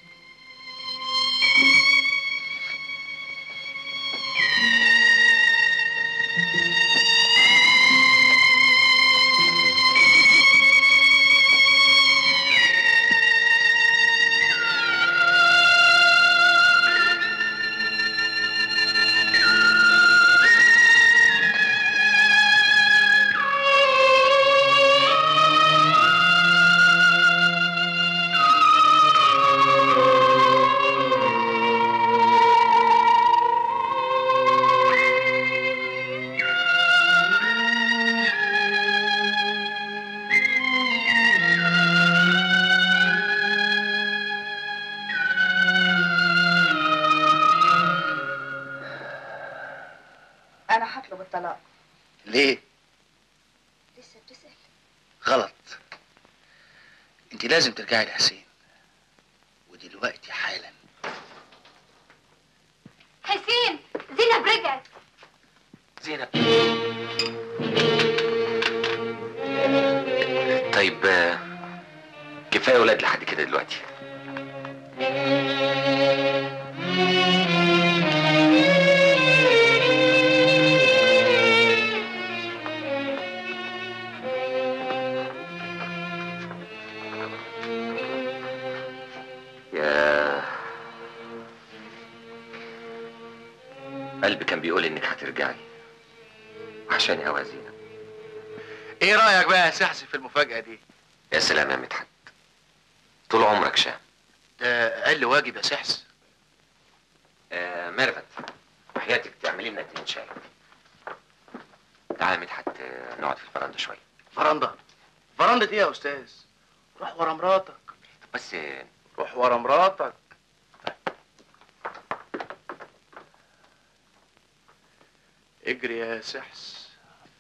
انا هطلب الطلاق ليه لسه بتسال غلط انت لازم ترجعي لحسين ودلوقتي حالا حسين زينب رجعت زينب كفايه ولاد لحد كده دلوقتي يا قلبي كان بيقول انك هترجعي عشان يا وزينة ايه رايك بقى يا سحسي في المفاجاه دي يا سلام يا مدحت طول عمرك شام ده اقل واجب يا سحس آه ميرفت وحياتك تعملي لنا اتنين شاي تعالى يا مدحت آه، نقعد في الفرندا شويه فرندا فرندا ايه يا استاذ روح ورا مراتك بس آه، روح ورا مراتك اجري يا سحس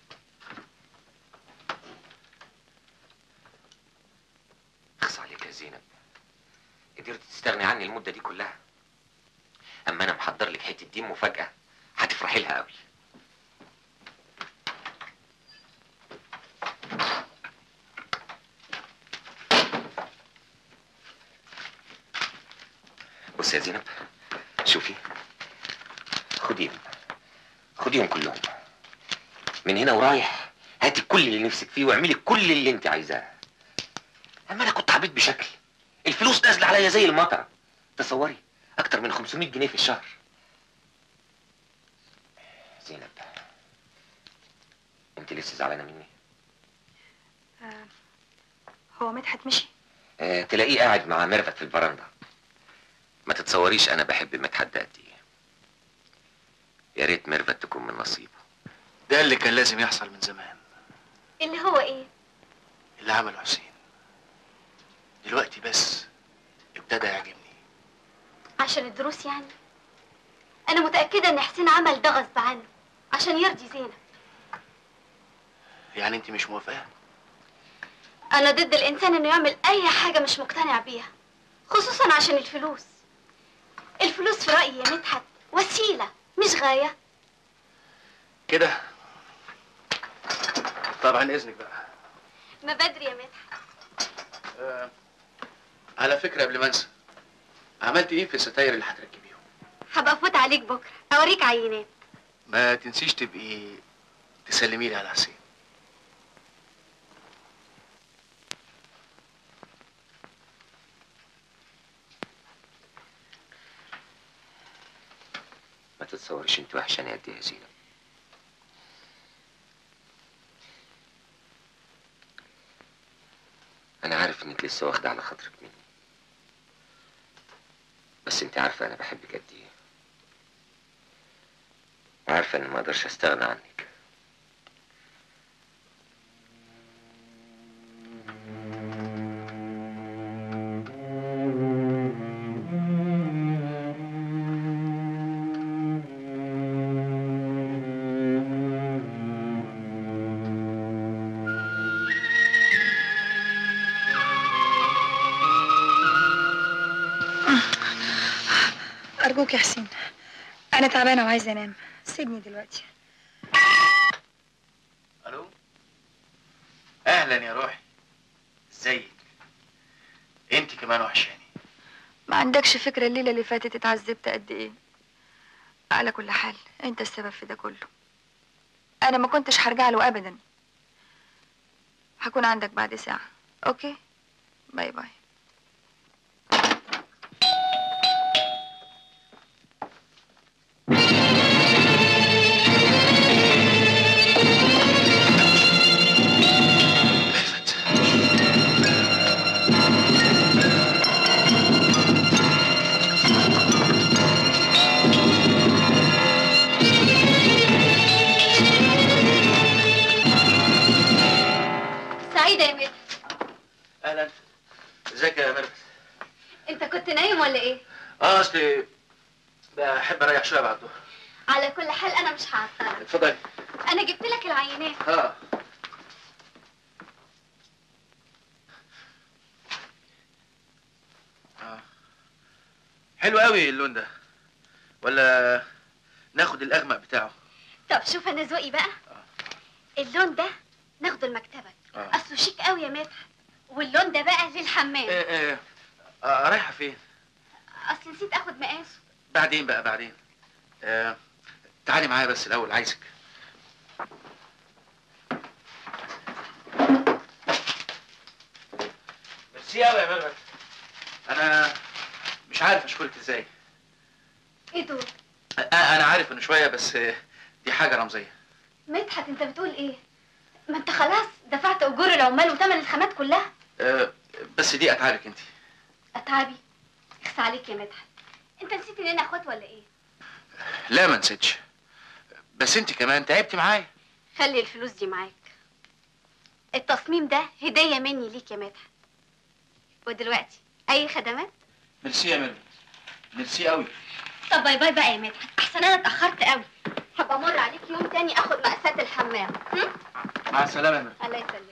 اخص عليك يا زينب قدرت تستغني عني المده دي كلها اما انا محضر لك حته دي مفاجاه هتفرحي لها قوي بص يا زينب شوفي خديهم خديهم كلهم من هنا ورايح هاتي كل اللي نفسك فيه واعملي كل اللي انت عايزاه اما انا كنت عبيط بشكل الفلوس نازله عليا زي المطر تصوري اكتر من 500 جنيه في الشهر زينب انت لسه زعلانه مني هو مدحت مشي أه تلاقيه قاعد مع ميرفت في الفرندا ما تتصوريش انا بحب مدحت ده قد ايه يا ريت ميرفت تكون من نصيبه ده اللي كان لازم يحصل من زمان اللي هو ايه اللي عمله حسين دلوقتي بس ابتدى يعجبني عشان الدروس يعني انا متاكده ان حسين عمل ده غصب عنه عشان يرضي زينب يعني انت مش موافقه انا ضد الانسان انه يعمل اي حاجه مش مقتنع بيها خصوصا عشان الفلوس الفلوس في رايي يا مدحت وسيله مش غايه كده طبعا اذنك بقى ما بدري يا مدحت آه. على فكره قبل ما انسى عملت ايه في الستاير اللي هتركبيهم هبقى افوت عليك بكره اوريك عينات ما تنسيش تبقي تسلمي لي على حسين ما تتصوريش انت وحشاني قد ايه يا زينب انا عارف انك لسه واخده على خاطرك مني بس انت عارفه انا بحبك قد ايه وعارفه اني ما اقدرش استغنى عنك أرجوك يا حسين أنا تعبانة وعايزة أنام سيبني دلوقتي الو اهلا يا روحي ازيك انت كمان وحشاني ما عندكش فكرة الليلة اللي فاتت اتعذبت قد إيه على كل حال أنت السبب في ده كله أنا ما كنتش هرجع له أبدا هكون عندك بعد ساعة أوكي باي باي ميرفت سعيده يا مدحت اهلا ازيك يا ميرفت انت كنت نايم ولا ايه اه اصلي بحب اريح شويه بعد الظهر على كل حال انا مش هعطلك اتفضلي انا جبت لك العينات اه آه. حلو قوي اللون ده ولا ناخد الاغمق بتاعه طب شوف انا ذوقي بقى اللون ده ناخده لمكتبك آه. اصله شيك قوي يا مدحت واللون ده بقى للحمام ايه ايه آه رايحه فين اصل نسيت اخد مقاسه بعدين بقى بعدين آه تعالي معايا بس الاول عايزك ميرسي قوي يا ميرفت انا مش عارف اشكرك ازاي ايه دول آه انا عارف انه شويه بس آه، دي حاجه رمزيه مدحت انت بتقول ايه ما انت خلاص دفعت اجور العمال وثمن الخامات كلها آه بس دي اتعابك انت اتعبي اخس عليك يا مدحت انت نسيت اننا اخوات ولا ايه لا ما نسيتش بس انت كمان تعبتي معايا خلي الفلوس دي معاك التصميم ده هدية مني ليك يا مدحت ودلوقتي اي خدمات ميرسي يا ميرفت ميرسي قوي طب باي باي بقى يا مدحت احسن انا اتاخرت قوي هبقى امر عليك يوم تاني اخد مقاسات الحمام هم؟ مع السلامه يا ميرفت الله يسلمك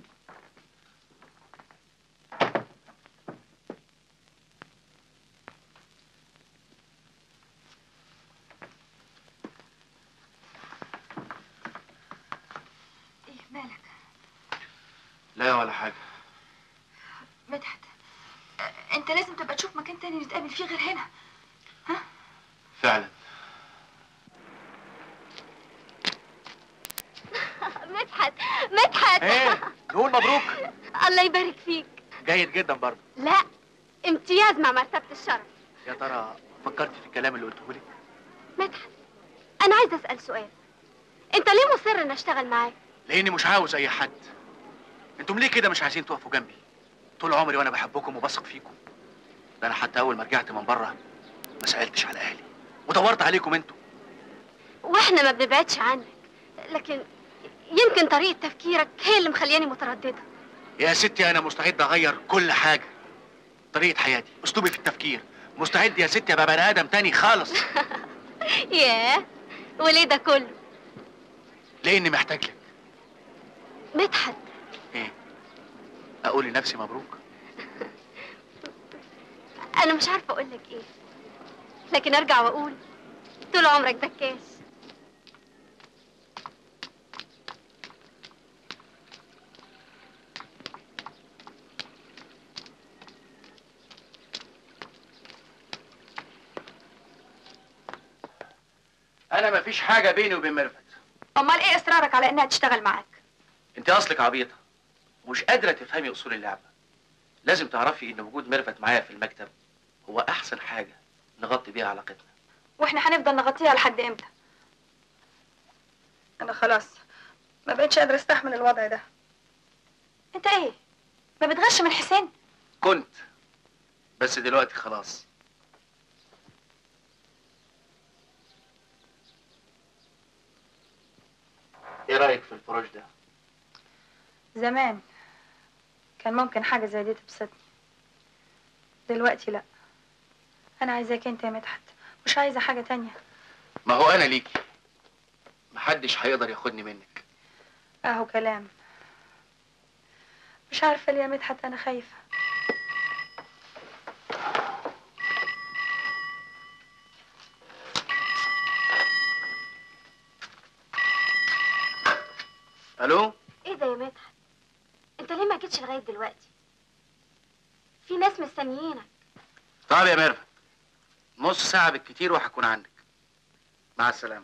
ايه مالك لا ولا حاجه مدحت آه، انت لازم تبقى تشوف مكان تاني نتقابل فيه غير هنا فعلا مدحت مدحت ايه نقول مبروك الله يبارك فيك جيد جدا برضه لا امتياز مع مرتبة الشرف يا ترى فكرت في الكلام اللي قلته لك مدحت انا عايزه اسال سؤال انت ليه مصر ان اشتغل معاك لاني مش عاوز اي حد انتم ليه كده مش عايزين تقفوا جنبي طول عمري وانا بحبكم وبثق فيكم ده انا حتى اول ما رجعت من بره ما سالتش على اهلي ودورت عليكم انتوا واحنا ما بنبعدش عنك لكن يمكن طريقه تفكيرك هي اللي مخلياني متردده يا ستي انا مستعد اغير كل حاجه طريقه حياتي اسلوبي في التفكير مستعد يا ستي ابقى بني ادم تاني خالص ياه وليه ده كله لاني محتاج لك مدحت ايه اقول لنفسي مبروك انا مش عارفه اقول لك ايه لكن ارجع واقول طول عمرك دكاش انا مفيش حاجه بيني وبين ميرفت امال ايه اصرارك على انها تشتغل معاك انت اصلك عبيطه ومش قادره تفهمي اصول اللعبه لازم تعرفي ان وجود ميرفت معايا في المكتب هو احسن حاجه نغطي بيها علاقتنا واحنا هنفضل نغطيها لحد امتى انا خلاص ما بقتش قادره استحمل الوضع ده انت ايه ما بتغش من حسين كنت بس دلوقتي خلاص ايه رايك في الفراش ده زمان كان ممكن حاجه زي دي تبسطني دلوقتي لا انا عايزاك انت يا مدحت مش عايزه حاجه تانية ما هو انا ليكي محدش هيقدر ياخدني منك اهو كلام مش عارفه ليه يا مدحت انا خايفه الو ايه ده يا مدحت انت ليه ما جيتش لغايه دلوقتي في ناس مستنيينك طب يا ميرفت نص ساعه بالكتير وهكون عندك مع السلامه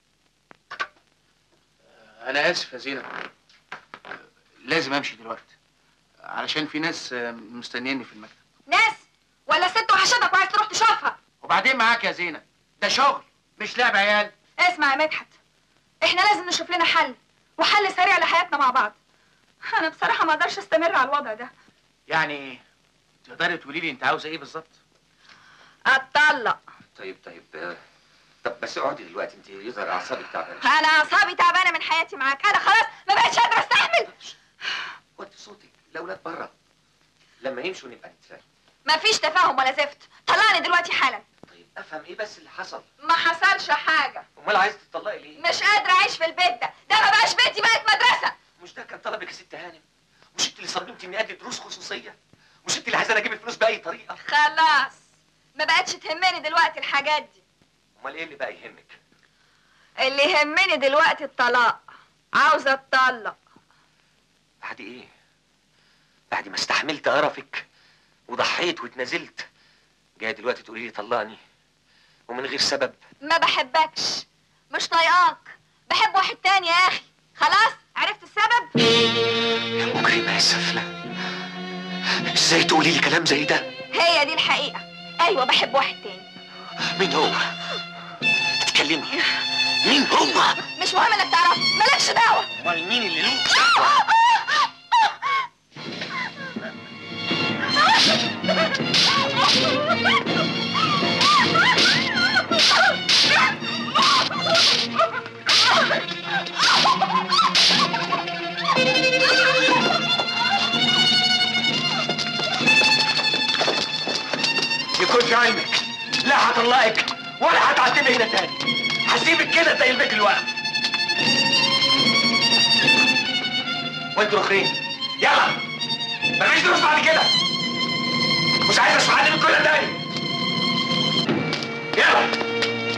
آه، انا اسف يا زينب آه، لازم امشي دلوقتي علشان في ناس آه، مستنيني في المكتب ناس ولا ست وحشتك وعايز تروح تشوفها وبعدين معاك يا زينب ده شغل مش لعب عيال اسمع يا مدحت احنا لازم نشوف لنا حل وحل سريع لحياتنا مع بعض انا بصراحه ما اقدرش استمر على الوضع ده يعني ايه تقدري تقولي لي انت عاوزه ايه بالظبط اتطلق طيب طيب آه، طب بس اقعدي دلوقتي انت يظهر اعصابك تعبانه انا اعصابي تعبانه من حياتي معاك انا خلاص ما بقتش قادره استحمل وطي صوتك الاولاد بره لما يمشوا نبقى نتفاهم مفيش تفاهم ولا زفت طلعني دلوقتي حالا طيب افهم ايه بس اللي حصل ما حصلش حاجه امال عايز تطلقي ليه مش قادره اعيش في البيت ده ده ما بقاش بيتي بقت مدرسه مش ده كان طلبك يا ست هانم مش انت اللي صممتي اني ادي دروس خصوصيه مش انت اللي عايزاني اجيب الفلوس باي طريقه خلاص ما بقتش تهمني دلوقتي الحاجات دي امال ايه اللي بقى يهمك اللي يهمني دلوقتي الطلاق عاوزه اتطلق بعد ايه بعد ما استحملت قرفك وضحيت واتنازلت جاي دلوقتي تقولي لي طلقني ومن غير سبب ما بحبكش مش طايقاك بحب واحد تاني يا اخي خلاص عرفت السبب يا مجرمة يا سفلة ازاي تقولي لي كلام زي ده هي دي الحقيقة ايوه بحب واحد تاني مين هو اتكلمي مين هو مش مهم انك تعرف مالكش دعوة امال مين اللي له يكون في علمك لا هطلقك ولا هتعتبي هنا تاني هسيبك كده زي البيت الواقف وانتوا الاخرين يلا مفيش دروس بعد كده مش عايز اسمع حد من كل تاني يلا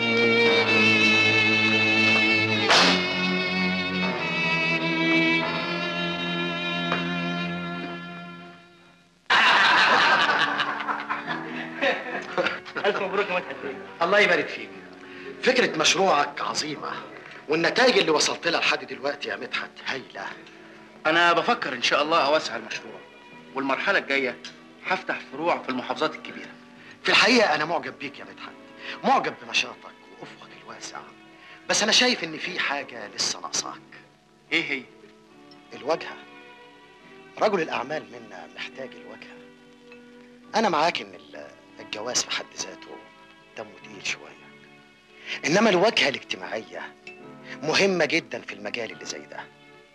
الف مبروك يا مدحت بيه الله يبارك فيك فكرة مشروعك عظيمة والنتائج اللي وصلت لها لحد دلوقتي يا مدحت هايلة أنا بفكر إن شاء الله أوسع المشروع والمرحلة الجاية هفتح فروع في المحافظات الكبيرة في الحقيقة أنا معجب بيك يا مدحت معجب بنشاطك وأفقك الواسع بس أنا شايف إن في حاجة لسه ناقصاك إيه هي؟ الواجهة رجل الأعمال منا محتاج الواجهة أنا معاك إن ال- الجواز في حد ذاته دمه تقيل شوية إنما الواجهة الاجتماعية مهمة جدا في المجال اللي زي ده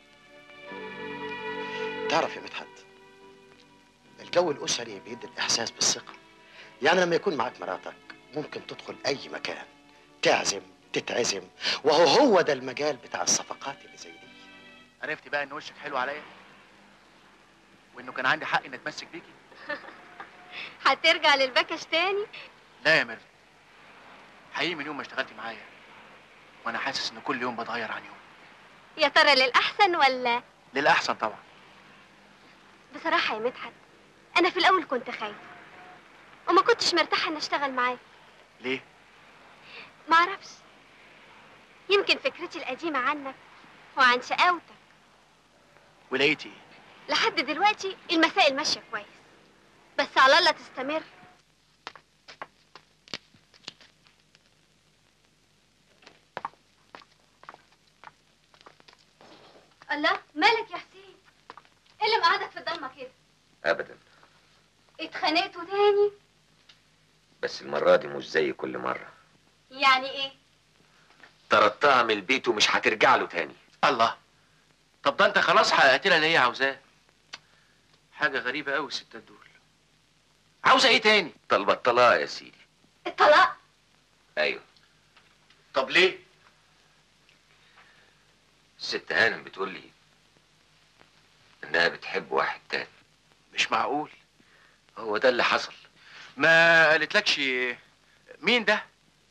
تعرف يا مدحت الجو الأسري بيدي الإحساس بالثقة يعني لما يكون معاك مراتك ممكن تدخل أي مكان تعزم تتعزم وهو هو ده المجال بتاع الصفقات اللي زي دي عرفت بقى ان وشك حلو عليا وانه كان عندي حق اني اتمسك بيكي هترجع للبكش تاني لا يا ميرفت حقيقي من يوم ما اشتغلتي معايا وانا حاسس ان كل يوم بتغير عن يوم يا ترى للأحسن ولا للاحسن طبعا بصراحة يا مدحت أنا في الأول كنت خايفة وما كنتش مرتاحة إن أشتغل معاك ليه معرفش يمكن فكرتي القديمة عنك وعن شقاوتك ولقيتي ايه لحد دلوقتي المسائل ماشية كويس بس على الله تستمر الله مالك يا حسين ايه اللي مقعدك في الضلمه كده ابدا اتخانقتوا تاني بس المرة دي مش زي كل مرة يعني ايه طردتها من البيت ومش هترجع له تاني الله طب ده انت خلاص حققت لها اللي هي عاوزاه حاجه غريبه قوي الستات دول عاوزه ايه تاني طلبة الطلاق يا سيدي الطلاق ايوه طب ليه الست هانم بتقول لي انها بتحب واحد تاني مش معقول هو ده اللي حصل ما قالتلكش مين ده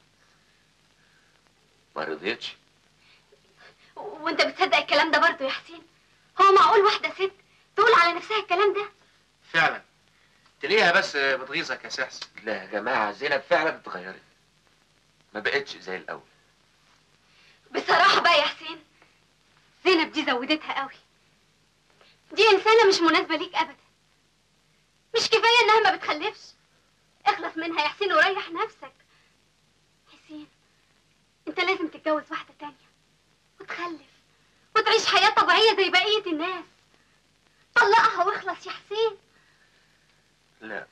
ما رضيتش وانت بتصدق الكلام ده برضه يا حسين هو معقول واحده ست تقول على نفسها الكلام ده فعلا تلاقيها بس بتغيظك يا سحس لا يا جماعة زينب فعلا اتغيرت ما بقتش زي الأول بصراحه بقى يا حسين زينب دي زودتها قوي دي انسانه مش مناسبه ليك ابدا مش كفايه انها ما بتخلفش اخلص منها يا حسين وريح نفسك حسين انت لازم تتجوز واحده تانية وتخلف وتعيش حياه طبيعيه زي بقيه الناس طلقها واخلص يا حسين لا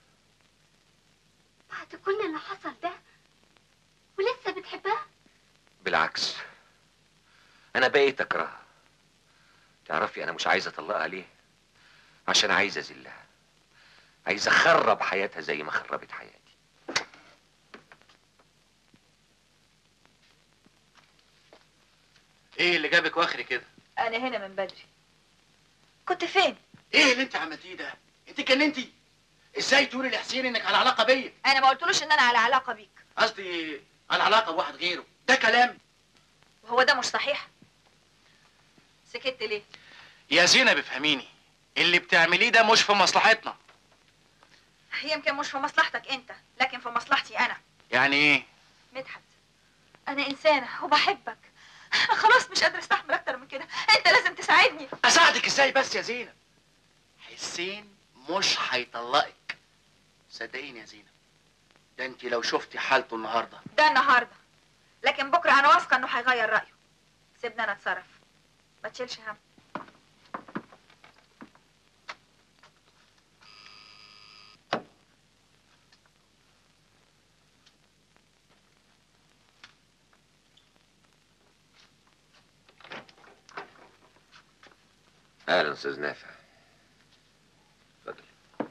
بعد كل اللي حصل ده ولسه بتحبها بالعكس أنا بقيت أكرهها تعرفي أنا مش عايز أطلقها ليه عشان عايز أذلها عايز أخرب حياتها زي ما خربت حياتي ايه اللي جابك واخري كده انا هنا من بدري كنت فين ايه اللي انت عملتيه ده انت اتجننتي ازاي تقولي لحسين انك على علاقه بيا انا ما قلتلوش ان انا على علاقه بيك قصدي على علاقه بواحد غيره ده كلام وهو ده مش صحيح سكت ليه يا زينب افهميني اللي بتعمليه ده مش في مصلحتنا يمكن مش في مصلحتك انت لكن في مصلحتي انا يعني ايه مدحت انا انسانه وبحبك خلاص مش قادره استحمل اكتر من كده انت لازم تساعدني اساعدك ازاي بس يا زينب حسين مش هيطلقك صدقيني يا زينب ده انت لو شفتي حالته النهارده ده النهارده لكن بكره انا واثقه انه هيغير رايه سيبني انا اتصرف ما تشيلش هم اهلا استاذ نافع اتفضل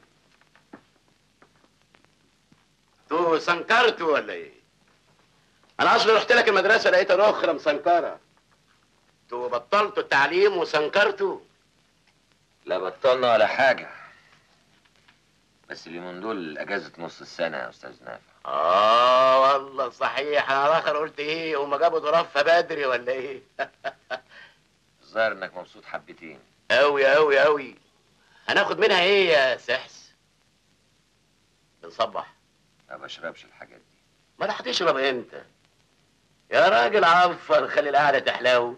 انتوا سنكرتوا ولا ايه؟ انا اصلي رحت لك المدرسه لقيت الاخرى مسنكره انتوا بطلتوا التعليم وسنكرتوا لا بطلنا ولا حاجه بس اليومين دول اجازه نص السنه يا استاذ نافع اه والله صحيح انا الاخر قلت ايه هما جابوا ظرافها بدري ولا ايه؟ الظاهر انك مبسوط حبتين اوي اوي اوي هناخد منها ايه يا سحس؟ بنصبح ما بشربش الحاجات دي ما انا هتشرب امتى؟ يا راجل عفر خلي القعده تحلاوي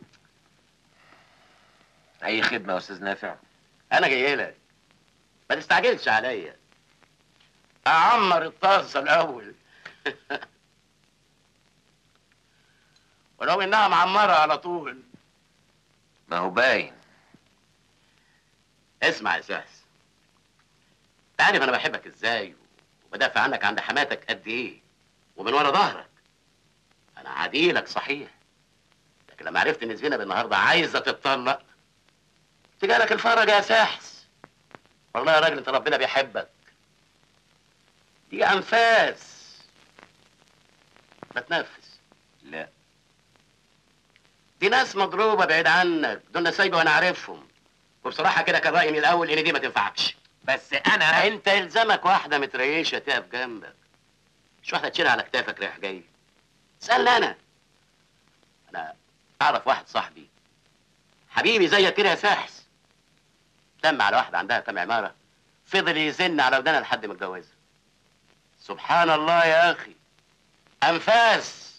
اي خدمه يا استاذ نافع انا جاي لك ما تستعجلش عليا اعمر الطاسه الاول ولو انها معمره على طول ما هو باين اسمع يا سحس تعرف انا بحبك ازاي وبدافع عنك عند حماتك قد ايه ومن ورا ظهرك انا عديلك صحيح لكن لما عرفت ان زينب النهارده عايزه تتطلق تجالك الفرج يا سحس والله يا راجل انت ربنا بيحبك دي انفاس بتنفس لا دي ناس مضروبه بعيد عنك دول ناس سايبه وانا عارفهم وبصراحه كده كان رايي من الاول ان دي ما تنفعكش بس انا انت يلزمك واحده متريشه تقف جنبك مش واحده تشيلها على كتافك رايح جاي سألني انا انا اعرف واحد صاحبي حبيبي زيك كده يا ساحس لما على واحده عندها كام عماره فضل يزن على ودانها لحد ما اتجوزها سبحان الله يا اخي انفاس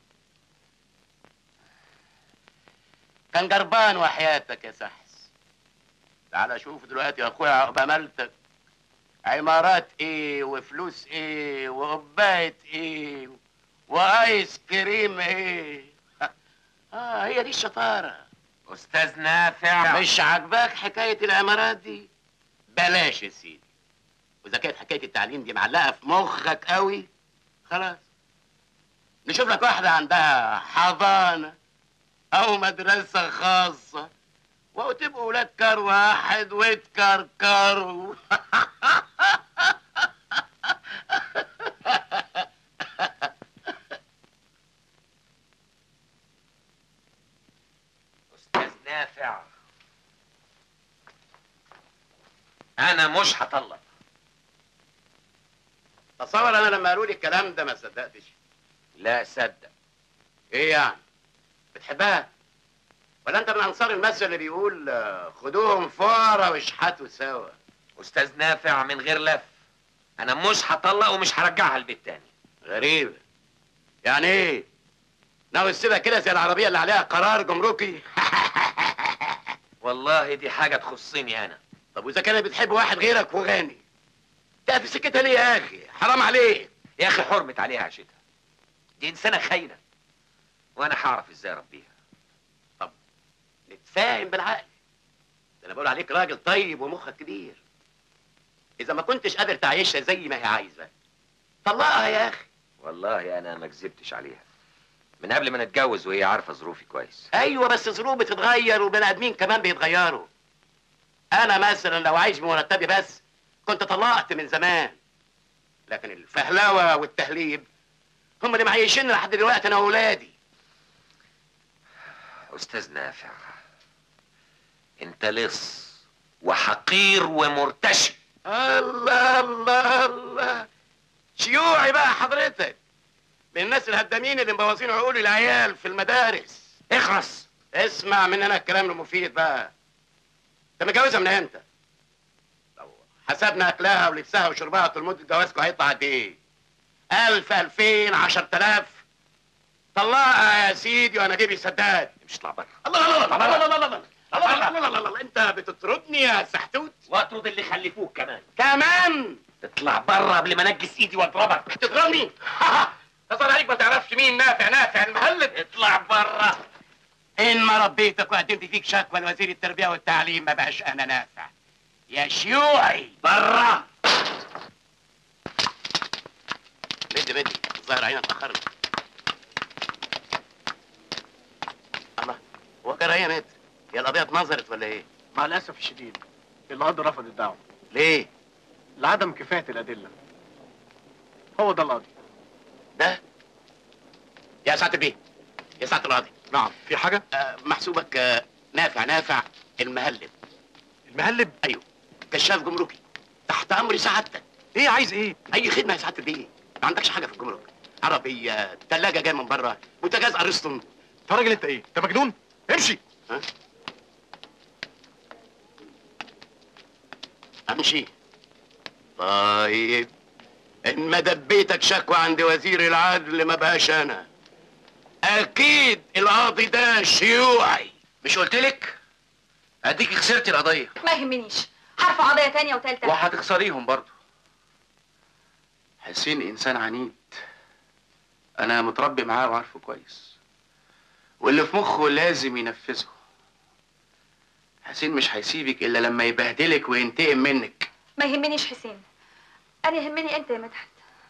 كان جربان وحياتك يا سحس تعال شوف دلوقتي يا اخويا عقبه مالتك عمارات ايه وفلوس ايه وقبايه ايه وايس كريم ايه اه هي دي الشطاره استاذ نافع مش عاجباك حكايه العمارات دي بلاش يا سيدي واذا كانت حكايه التعليم دي معلقه في مخك قوي خلاص نشوف لك واحده عندها حضانه او مدرسه خاصه وتبقوا ولاد كار واحد وتكركروا استاذ نافع انا مش هطلق تصور انا لما قالوا لي الكلام ده ما صدقتش لا صدق ايه يعني بتحبها ولا انت من انصار المثل اللي بيقول آه، خدوهم فقراء واشحتوا سوا استاذ نافع من غير لف انا مش هطلق ومش هرجعها البيت تاني غريبة يعني ايه ناوي تسيبها كده زي العربية اللي عليها قرار جمركي والله دي حاجه تخصني انا طب واذا كانت بتحب واحد غيرك وغني تقف في سكتها ليه يا اخي حرام عليك يا اخي حرمت عليها عشتها دي انسانه خاينه وانا هعرف ازاي اربيها نتفاهم بالعقل ده انا بقول عليك راجل طيب ومخك كبير اذا ما كنتش قادر تعيشها زي ما هي عايزه طلقها يا اخي والله انا ما كذبتش عليها من قبل ما نتجوز وهي عارفه ظروفي كويس ايوه بس الظروف بتتغير وبني ادمين كمان بيتغيروا انا مثلا لو عايش بمرتبي بس كنت طلقت من زمان لكن الفهلوه والتهليب هم اللي معيشين لحد دلوقتي انا واولادي استاذ نافع انت لص وحقير ومرتشي الله الله الله شيوعي بقى حضرتك من الناس الهدامين اللي مبوظين عقول العيال في المدارس اخرس اسمع من انا الكلام المفيد بقى انت متجوزها من امتى حسبنا اكلها ولبسها وشربها طول مده جوازكم هيطلع قد ايه؟ 1000 2000 10000 طلعها يا سيدي وانا جيبي سداد مش اطلع بره الله الله الله الله الله الله الله الله الله الله الله انت بتطردني يا سحتوت واطرد اللي خلفوك كمان كمان تطلع بره قبل ما انجس ايدي واضربك تضربني تصل عليك ما تعرفش مين نافع نافع المهلب اطلع بره ان ما ربيتك وقدمت فيك شكوى لوزير التربيه والتعليم ما بقاش انا نافع يا شيوعي بره بدي بدي الظاهر عينك اتاخرنا الله هو كان هي مات يا القضيه اتنظرت ولا ايه؟ مع الاسف الشديد القاضي رفض الدعوه ليه؟ لعدم كفايه الادله هو ده القاضي ده يا سعاده البيه يا سعاده القاضي نعم في حاجه آه محسوبك آه نافع نافع المهلب المهلب ايوه كشاف جمركي تحت امر سعادتك ايه عايز ايه اي خدمه يا سعاده البيه ما عندكش حاجه في الجمرك عربيه ثلاجه جايه من بره بوتاجاز ارسطو انت راجل انت ايه انت مجنون امشي ها امشي طيب ان ما دبيتك شكوى عند وزير العدل ما بقاش انا اكيد القاضي ده شيوعي مش قلت لك اديكي خسرتي القضيه ما يهمنيش هرفع قضيه تانية وتالتة وهتخسريهم برضه حسين انسان عنيد انا متربي معاه وعارفه كويس واللي في مخه لازم ينفذه حسين مش هيسيبك الا لما يبهدلك وينتقم منك ما يهمنيش حسين انا يهمني انت يا مدحت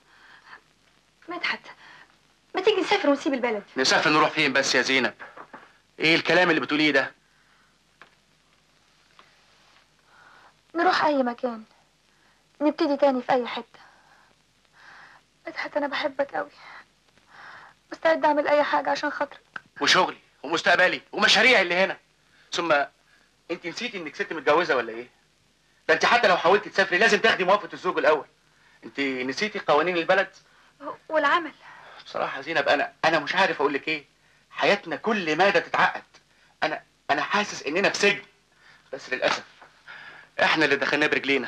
مدحت ما تيجي نسافر ونسيب البلد نسافر نروح فين بس يا زينب ايه الكلام اللي بتقوليه ده نروح اي مكان نبتدي تاني في اي حته مدحت انا بحبك قوي مستعد اعمل اي حاجه عشان خاطرك وشغلي ومستقبلي ومشاريعي اللي هنا ثم انت نسيتي انك ست متجوزه ولا ايه ده انت حتى لو حاولتي تسافري لازم تاخدي موافقه الزوج الاول انت نسيتي قوانين البلد والعمل بصراحه يا زينب انا انا مش عارف اقول لك ايه حياتنا كل مادة تتعقد انا انا حاسس اننا في سجن بس للاسف احنا اللي دخلناه برجلينا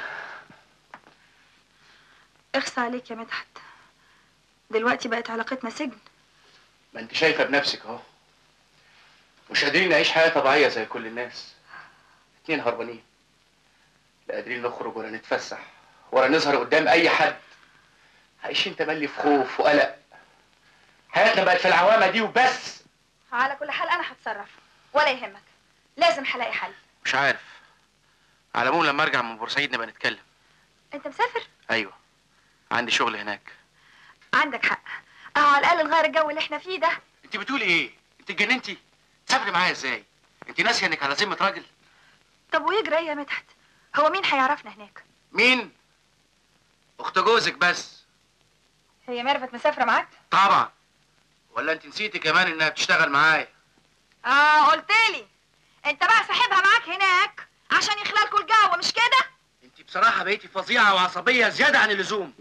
اخصى عليك يا مدحت دلوقتي بقت علاقتنا سجن ما انت شايفه بنفسك اهو مش قادرين نعيش حياه طبيعيه زي كل الناس اتنين هربانين لا قادرين نخرج ولا نتفسح ولا نظهر قدام اي حد عايشين تملي في خوف وقلق حياتنا بقت في العوامه دي وبس على كل حال انا هتصرف ولا يهمك لازم هلاقي حل مش عارف على العموم لما ارجع من بورسعيد نبقى نتكلم انت مسافر ايوه عندي شغل هناك عندك حق اهو على الاقل نغير الجو اللي احنا فيه ده انت بتقولي ايه انت اتجننتي تسافري معايا ازاي انت ناسيه انك على ذمه راجل طب ويجري ايه يا مدحت هو مين هيعرفنا هناك مين اخت جوزك بس هي ميرفت مسافره معاك طبعا ولا انت نسيتي كمان انها بتشتغل معايا اه قلت لي انت بقى ساحبها معاك هناك عشان يخلالكوا الجو مش كده انت بصراحه بقيتي فظيعه وعصبيه زياده عن اللزوم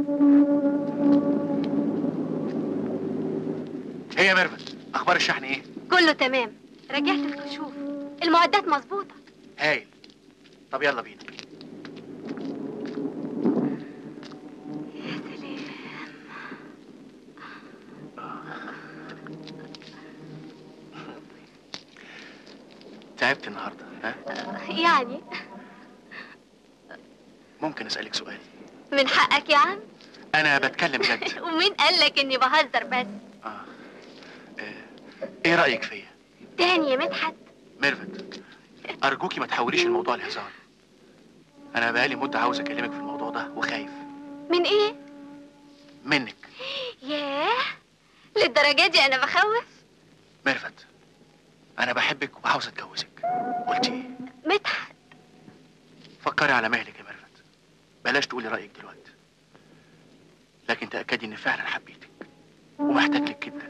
هي يا ميرفت اخبار الشحن ايه كله تمام رجعت الكشوف المعدات مظبوطة هايل طب يلا بينا تعبت النهارده ها يعني ممكن اسالك سؤال من حقك يا عم انا بتكلم جد ومين قالك اني بهزر بس ايه رايك فيا تاني يا مدحت ميرفت ارجوكي ما تحوليش الموضوع لهزار انا بقالي مده عاوز اكلمك في الموضوع ده وخايف من ايه منك ياه للدرجة دي انا بخوف ميرفت انا بحبك وعاوز اتجوزك قلتي ايه مدحت فكري على مهلك يا ميرفت بلاش تقولي رايك دلوقتي لكن تاكدي اني فعلا حبيتك ومحتاج لك جدا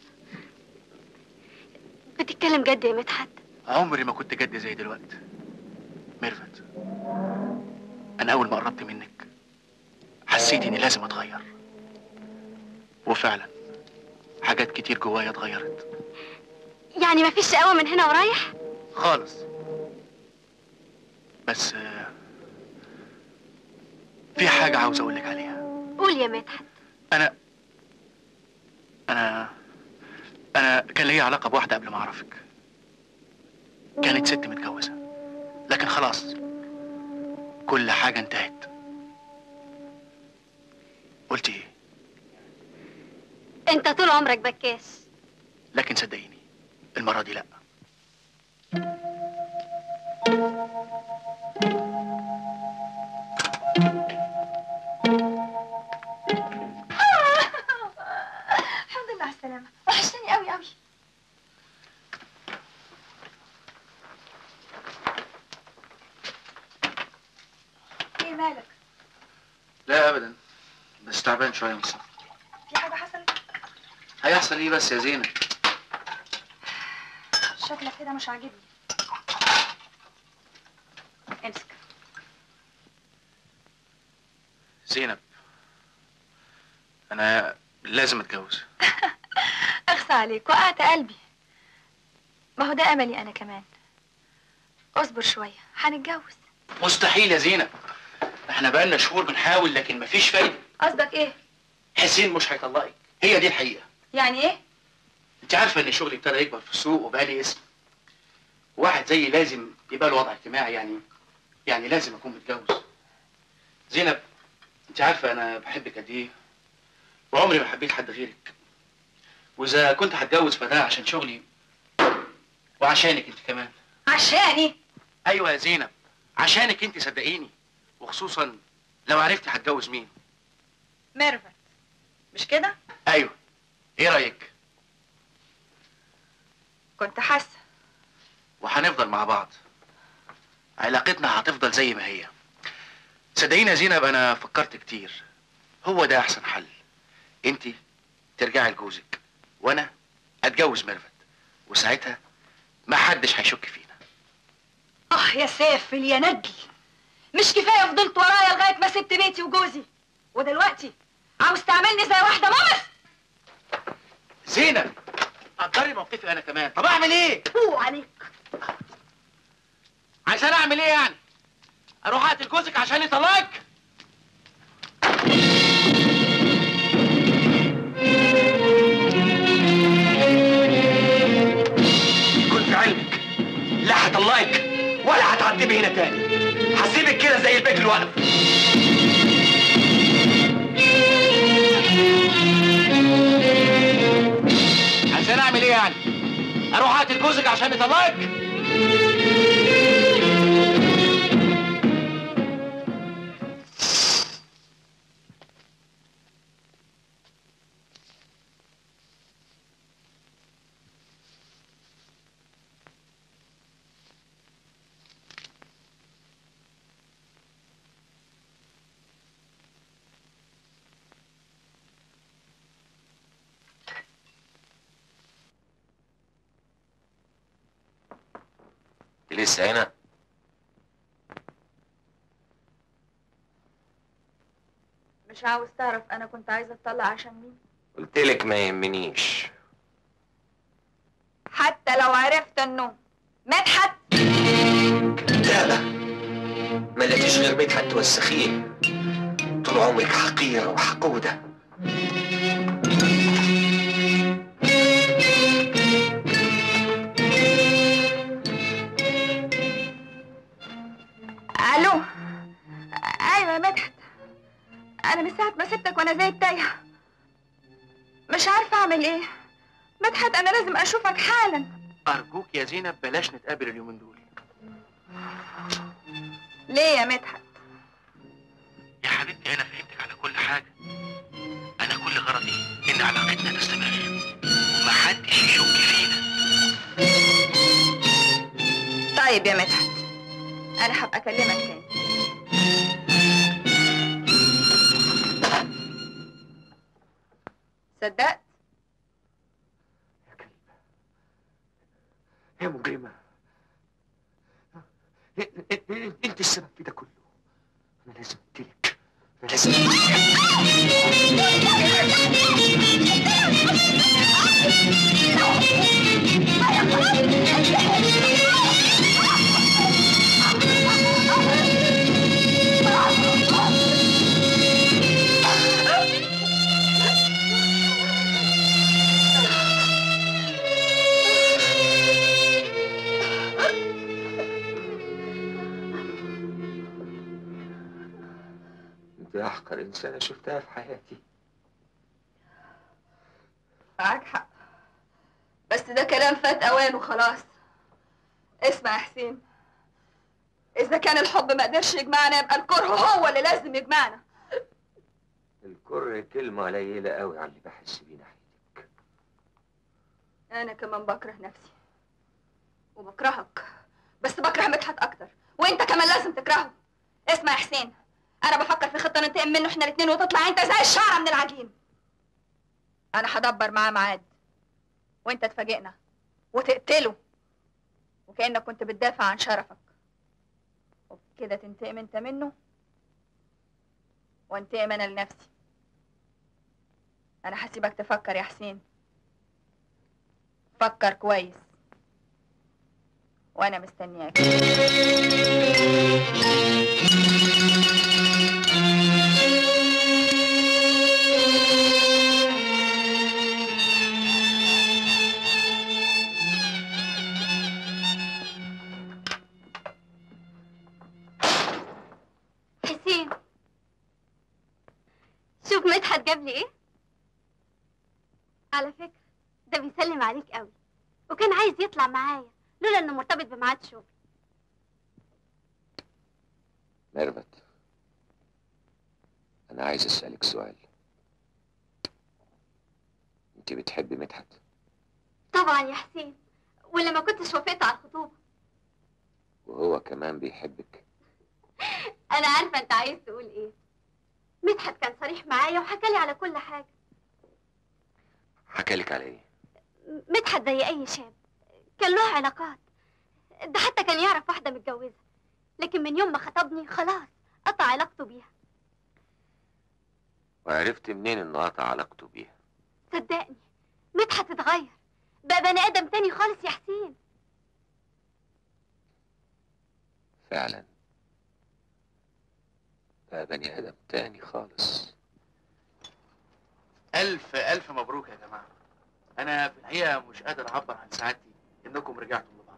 بتتكلم جد يا مدحت عمري ما كنت جد زي دلوقتي ميرفت انا اول ما قربت منك حسيت اني لازم اتغير وفعلا حاجات كتير جوايا اتغيرت يعني مفيش شقاوة من هنا ورايح خالص بس آه، في حاجة عاوز أقول لك عليها قول يا مدحت أنا أنا أنا كان ليا علاقة بواحدة قبل ما أعرفك كانت ست متجوزة لكن خلاص كل حاجة انتهت قلت إيه انت طول عمرك بكاس لكن صدقيني المرة دي لأ الحمد لله على السلامة وحشتني قوي قوي ايه مالك؟ لا ابدا بس تعبان شويه من السفر في حاجة حصلت؟ هيحصل ايه بس يا زينب شكلك كده مش عاجبني امسك زينب أنا لازم أتجوز اخصى عليك وقعت قلبي ما هو ده املي انا كمان اصبر شوية هنتجوز مستحيل يا زينب احنا بقالنا شهور بنحاول لكن مفيش فايدة قصدك ايه؟ حسين مش هيطلقك هي دي الحقيقة يعني ايه؟ انت عارفة ان شغلي ابتدى يكبر في السوق وبقى لي اسم واحد زيي لازم يبقى له وضع اجتماعي يعني يعني لازم اكون متجوز زينب انت عارفة انا بحبك قد ايه وعمري ما حبيت حد غيرك واذا كنت هتجوز فده عشان شغلي وعشانك انت كمان عشاني ايوه يا زينب عشانك انت صدقيني وخصوصا لو عرفتي هتجوز مين ميرفت مش كده؟ ايوه ايه رايك كنت حاسة وهنفضل مع بعض علاقتنا هتفضل زي ما هي صدقيني يا زينب انا فكرت كتير هو ده احسن حل انت ترجعي لجوزك وانا اتجوز ميرفت وساعتها ما حدش هيشك فينا اه يا سافل يا ندل مش كفاية فضلت ورايا لغاية ما سبت بيتي وجوزي ودلوقتي عاوز تعملني زي واحدة مامس زينب قدري موقفي انا كمان طب اعمل ايه فو عليك عشان اعمل ايه يعني اروح اقتل جوزك عشان يطلقك كنت في علمك لا هطلقك ولا هتعذبي هنا تاني هسيبك كده زي البيج الواقف عشان اعمل ايه يعني اروح اقتل جوزك عشان يطلقك لسه هنا مش عاوز تعرف انا كنت عايزة اتطلق عشان مين قلت لك ما يهمنيش حتى لو عرفت انه مدحت كدابة ما لقيتيش غير مدحت توسخيه طول عمرك حقيرة وحقودة الو ايوه يا مدحت انا من ساعه ما سبتك وانا زي التايهه مش عارفه اعمل ايه مدحت انا لازم اشوفك حالا ارجوك يا زينب بلاش نتقابل اليومين دول ليه يا مدحت يا حبيبتي انا فهمتك على كل حاجه انا كل غرضي ان علاقتنا تستمر ومحدش يشك فينا طيب يا مدحت انا هبقى اكلمك تاني صدقت يا مجرمة انت السبب في ده كله انا لازم اقتلك انا لازم احقر انسانه شفتها في حياتي معاك حق بس ده كلام فات اوانه خلاص اسمع يا حسين اذا كان الحب ما قدرش يجمعنا يبقى الكره هو اللي لازم يجمعنا الكره كلمه قليله قوي على اللي بحس بيه ناحيتك انا كمان بكره نفسي وبكرهك بس بكره مدحت اكتر وانت كمان لازم تكرهه اسمع يا حسين انا بفكر في خطه ننتقم منه احنا الاتنين وتطلع انت زي الشعره من العجين انا هدبر معاه ميعاد وانت تفاجئنا وتقتله وكانك كنت بتدافع عن شرفك وبكده تنتقم انت منه وانتقم انا لنفسي انا هسيبك تفكر يا حسين فكر كويس وانا مستنياك حسين شوف مدحت جاب لي ايه على فكرة ده بيسلم عليك قوي وكان عايز يطلع معايا لولا انه مرتبط بميعاد شغل ميرفت انا عايز اسالك سؤال انت بتحبي مدحت طبعا يا حسين ولا ما كنتش وافقت على الخطوبة وهو كمان بيحبك انا عارفة انت عايز تقول ايه مدحت كان صريح معايا وحكالي على كل حاجة حكالك على ايه مدحت زي اي شاب كان له علاقات ده حتى كان يعرف واحدة متجوزة لكن من يوم ما خطبني خلاص قطع علاقته بيها وعرفت منين انه قطع علاقته بيها صدقني مدحت اتغير بقى بني ادم تاني خالص يا حسين فعلا بقى بني ادم تاني خالص الف الف مبروك يا جماعه انا في الحقيقه مش قادر اعبر عن سعادتي انكم رجعتم لبعض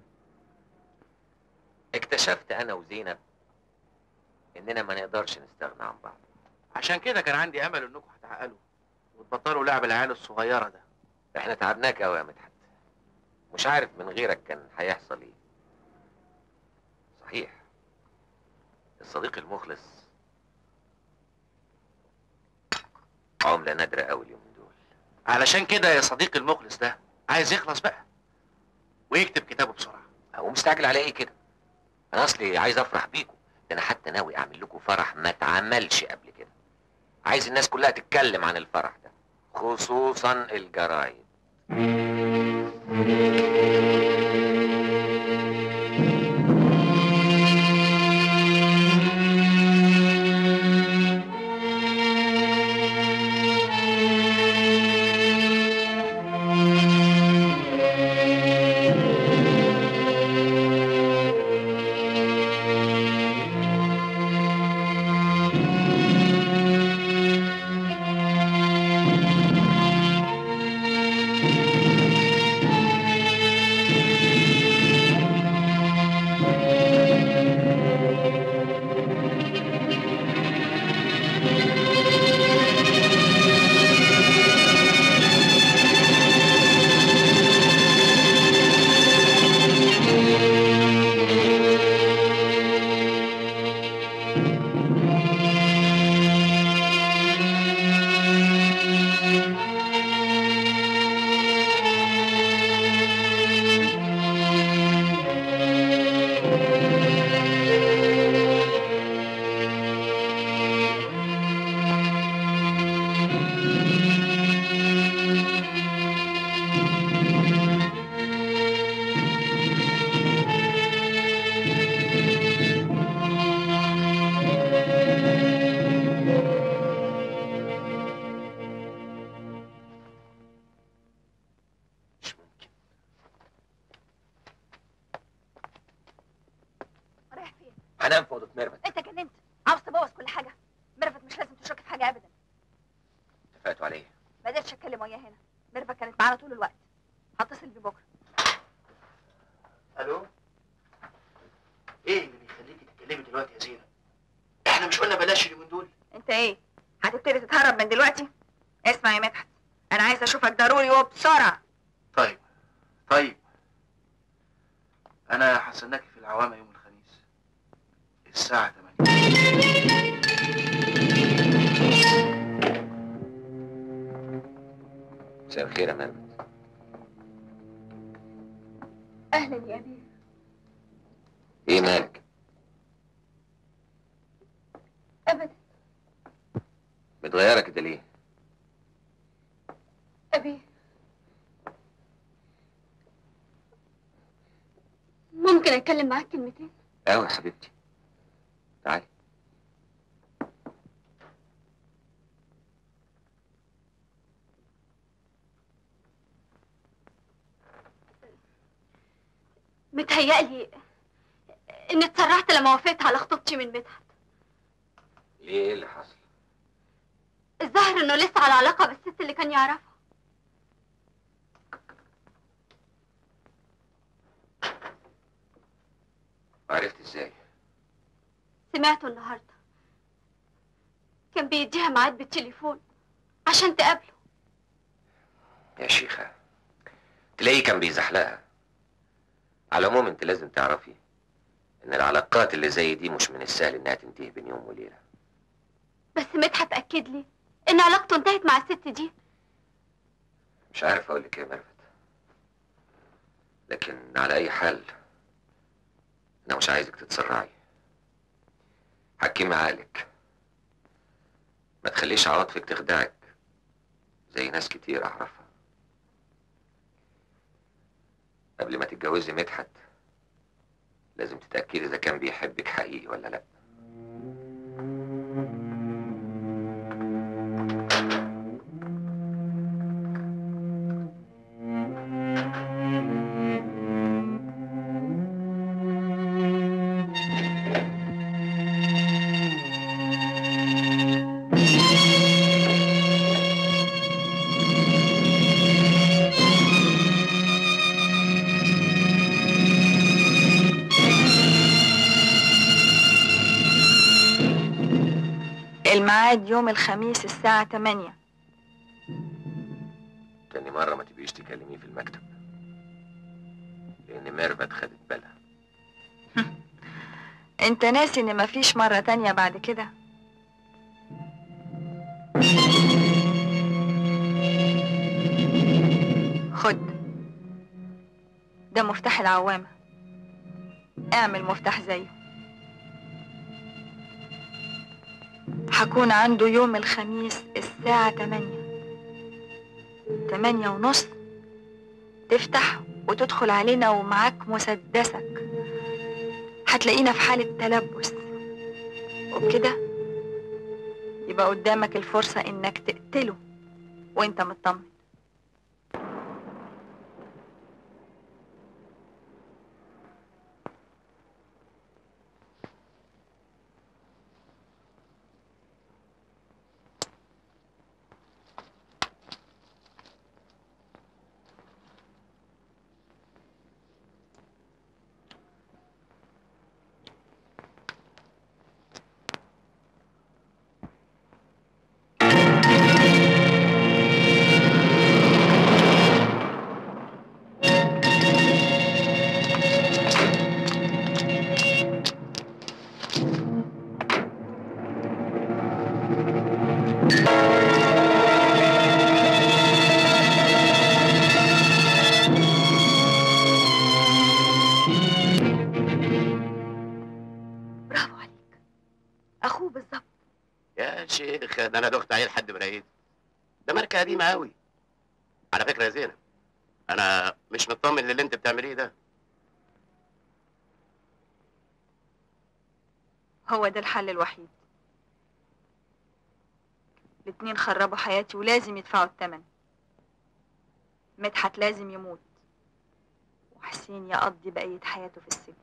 اكتشفت انا وزينب اننا ما نقدرش نستغنى عن بعض عشان كده كان عندي امل انكم هتعقلوا وتبطلوا لعب العيال الصغيره ده احنا تعبناك قوي يا مدحت مش عارف من غيرك كان هيحصل ايه صحيح الصديق المخلص عملة نادرة قوي اليومين دول علشان كده يا صديقي المخلص ده عايز يخلص بقى ويكتب كتابه بسرعه ومستعجل على ايه كده انا اصلي عايز افرح بيكم ده انا حتى ناوي اعمل لكم فرح ما اتعملش قبل كده عايز الناس كلها تتكلم عن الفرح ده خصوصا الجرايد مش ممكن رايح فين هنام في اوضه ميرفت انت جننت عاوز تبوظ كل حاجه ميرفت مش لازم تشك في حاجه ابدا اتفقتوا على ايه ما قدرتش اتكلم وياها هنا ميرفت كانت معانا طول الوقت هتصل بيه بكره الو ايه اللي بيخليكي تتكلمي دلوقتي يا زينب احنا مش قلنا بلاش اليومين دول انت ايه هتبتدي تتهرب من دلوقتي اسمع يا مدحت انا عايزه اشوفك ضروري وبسرعه طيب طيب انا هستناكي في العوامة يوم الخميس الساعة 8 مساء الخير يا ميرفت اهلا يا ابي ايه مالك ابدا متغيره كده ليه ابي ممكن اتكلم معاك كلمتين قوي يا حبيبتي تعالي متهيألي اني اتسرعت لما وافقت على خطوبتي من مدحت ليه ايه اللي حصل الظاهر انه لسه على علاقة بالست اللي كان يعرفها عرفت ازاي سمعته النهاردة كان بيديها ميعاد بالتليفون عشان تقابله يا شيخة تلاقيه كان بيزحلقها على العموم انت لازم تعرفي ان العلاقات اللي زي دي مش من السهل انها تنتهي بين يوم وليلة بس مدحت أكد لي إن علاقته انتهت مع الست دي مش عارف اقول لك ايه يا ميرفت لكن على اي حال انا مش عايزك تتسرعي حكمي عقلك ما تخليش عواطفك تخدعك زي ناس كتير اعرفها قبل ما تتجوزي مدحت لازم تتأكدي اذا كان بيحبك حقيقي ولا لا الميعاد يوم الخميس الساعة 8 تاني مرة ما تبقيش تكلميه في المكتب لأن ميرفت خدت بالها انت ناسي ان مفيش مرة تانية بعد كده خد ده مفتاح العوامة اعمل مفتاح زيه هكون عنده يوم الخميس الساعة 8 8 ونص تفتح وتدخل علينا ومعاك مسدسك هتلاقينا في حالة تلبس وبكده يبقى قدامك الفرصة انك تقتله وانت مطمن برافو عليك اخوه بالظبط يا شيخ ده انا دخت عليه لحد برايد ده ماركه قديمه قوي على فكره يا زينب انا مش مطمن للي انت بتعمليه ده هو ده الحل الوحيد الاتنين خربوا حياتي ولازم يدفعوا الثمن مدحت لازم يموت وحسين يقضي بقية حياته في السجن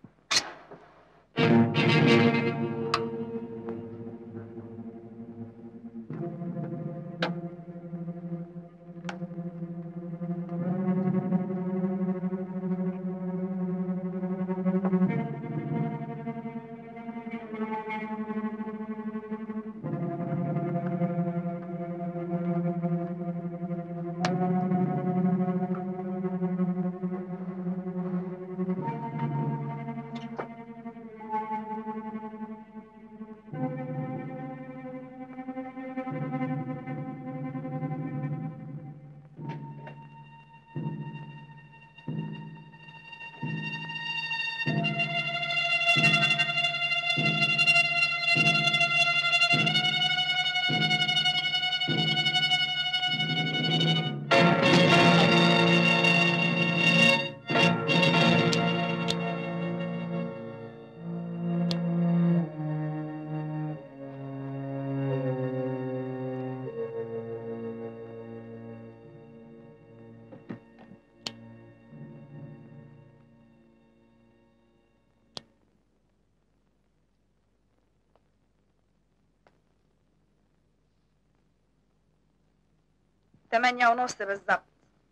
تمانية ونص بالظبط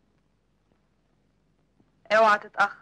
اوعى تتأخر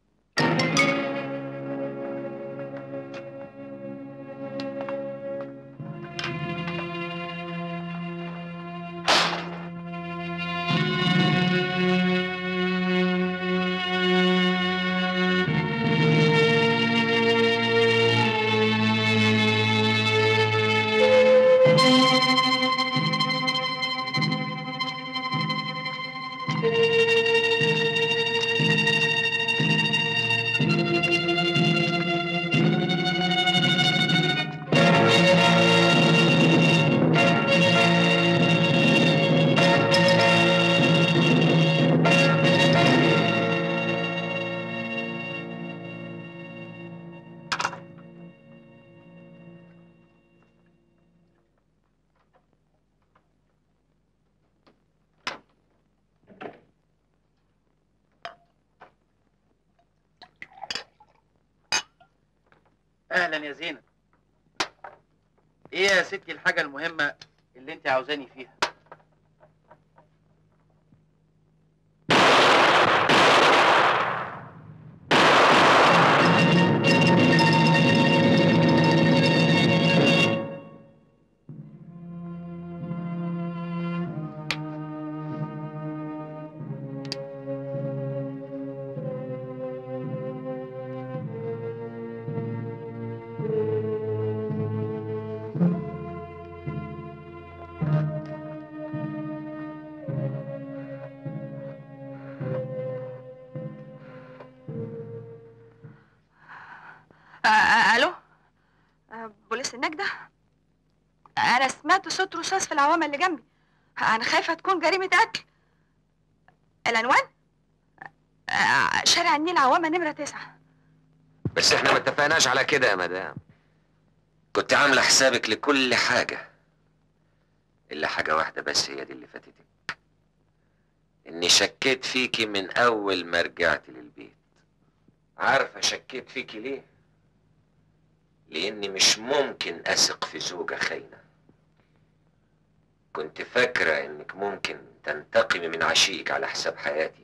اهلا يا زينب ايه يا ستي الحاجه المهمه اللي انت عاوزاني فيها آه، آه، الو آه، بوليس النجدة انا سمعت صوت رصاص في العوامة اللي جنبي انا خايفة تكون جريمة قتل العنوان آه، شارع النيل عوامة نمرة تسعة بس احنا ما اتفقناش على كده يا مدام كنت عامله حسابك لكل حاجه الا حاجه واحده بس هي دي اللي فاتتك اني شكيت فيكي من اول ما رجعت للبيت عارفه شكيت فيكي ليه لاني مش ممكن اثق في زوجه خاينه كنت فاكره انك ممكن تنتقمي من عشيقك على حساب حياتي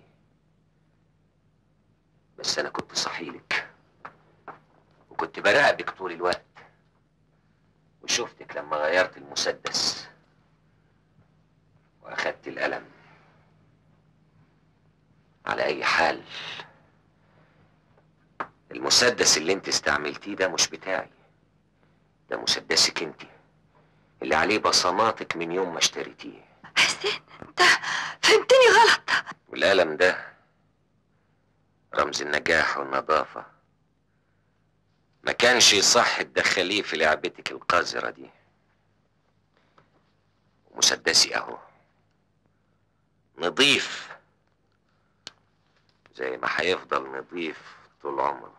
بس انا كنت صحيلك وكنت براقبك طول الوقت وشفتك لما غيرت المسدس واخدت القلم على اي حال المسدس اللي انت استعملتيه ده مش بتاعي ده مسدسك انت اللي عليه بصماتك من يوم ما اشتريتيه حسين انت فهمتني غلط والقلم ده رمز النجاح والنظافة ما كانش يصح تدخليه في لعبتك القذرة دي مسدسي اهو نضيف زي ما هيفضل نضيف طول عمره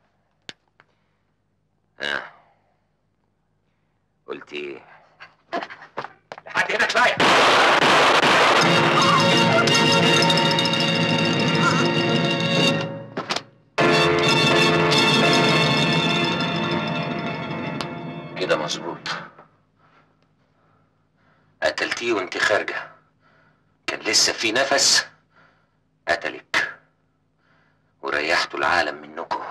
ها قلت ايه لحد هنا كفايه كده مظبوط قتلتيه وانت خارجة كان لسه في نفس قتلك وريحتوا العالم منكم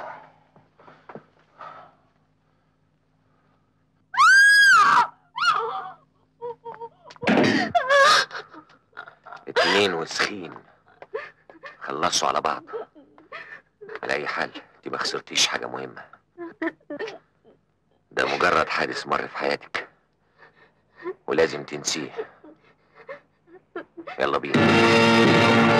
اتنين وسخين خلصوا على بعض على اي حال دي ما خسرتيش حاجة مهمة ده مجرد حادث مر في حياتك ولازم تنسيه يلا بينا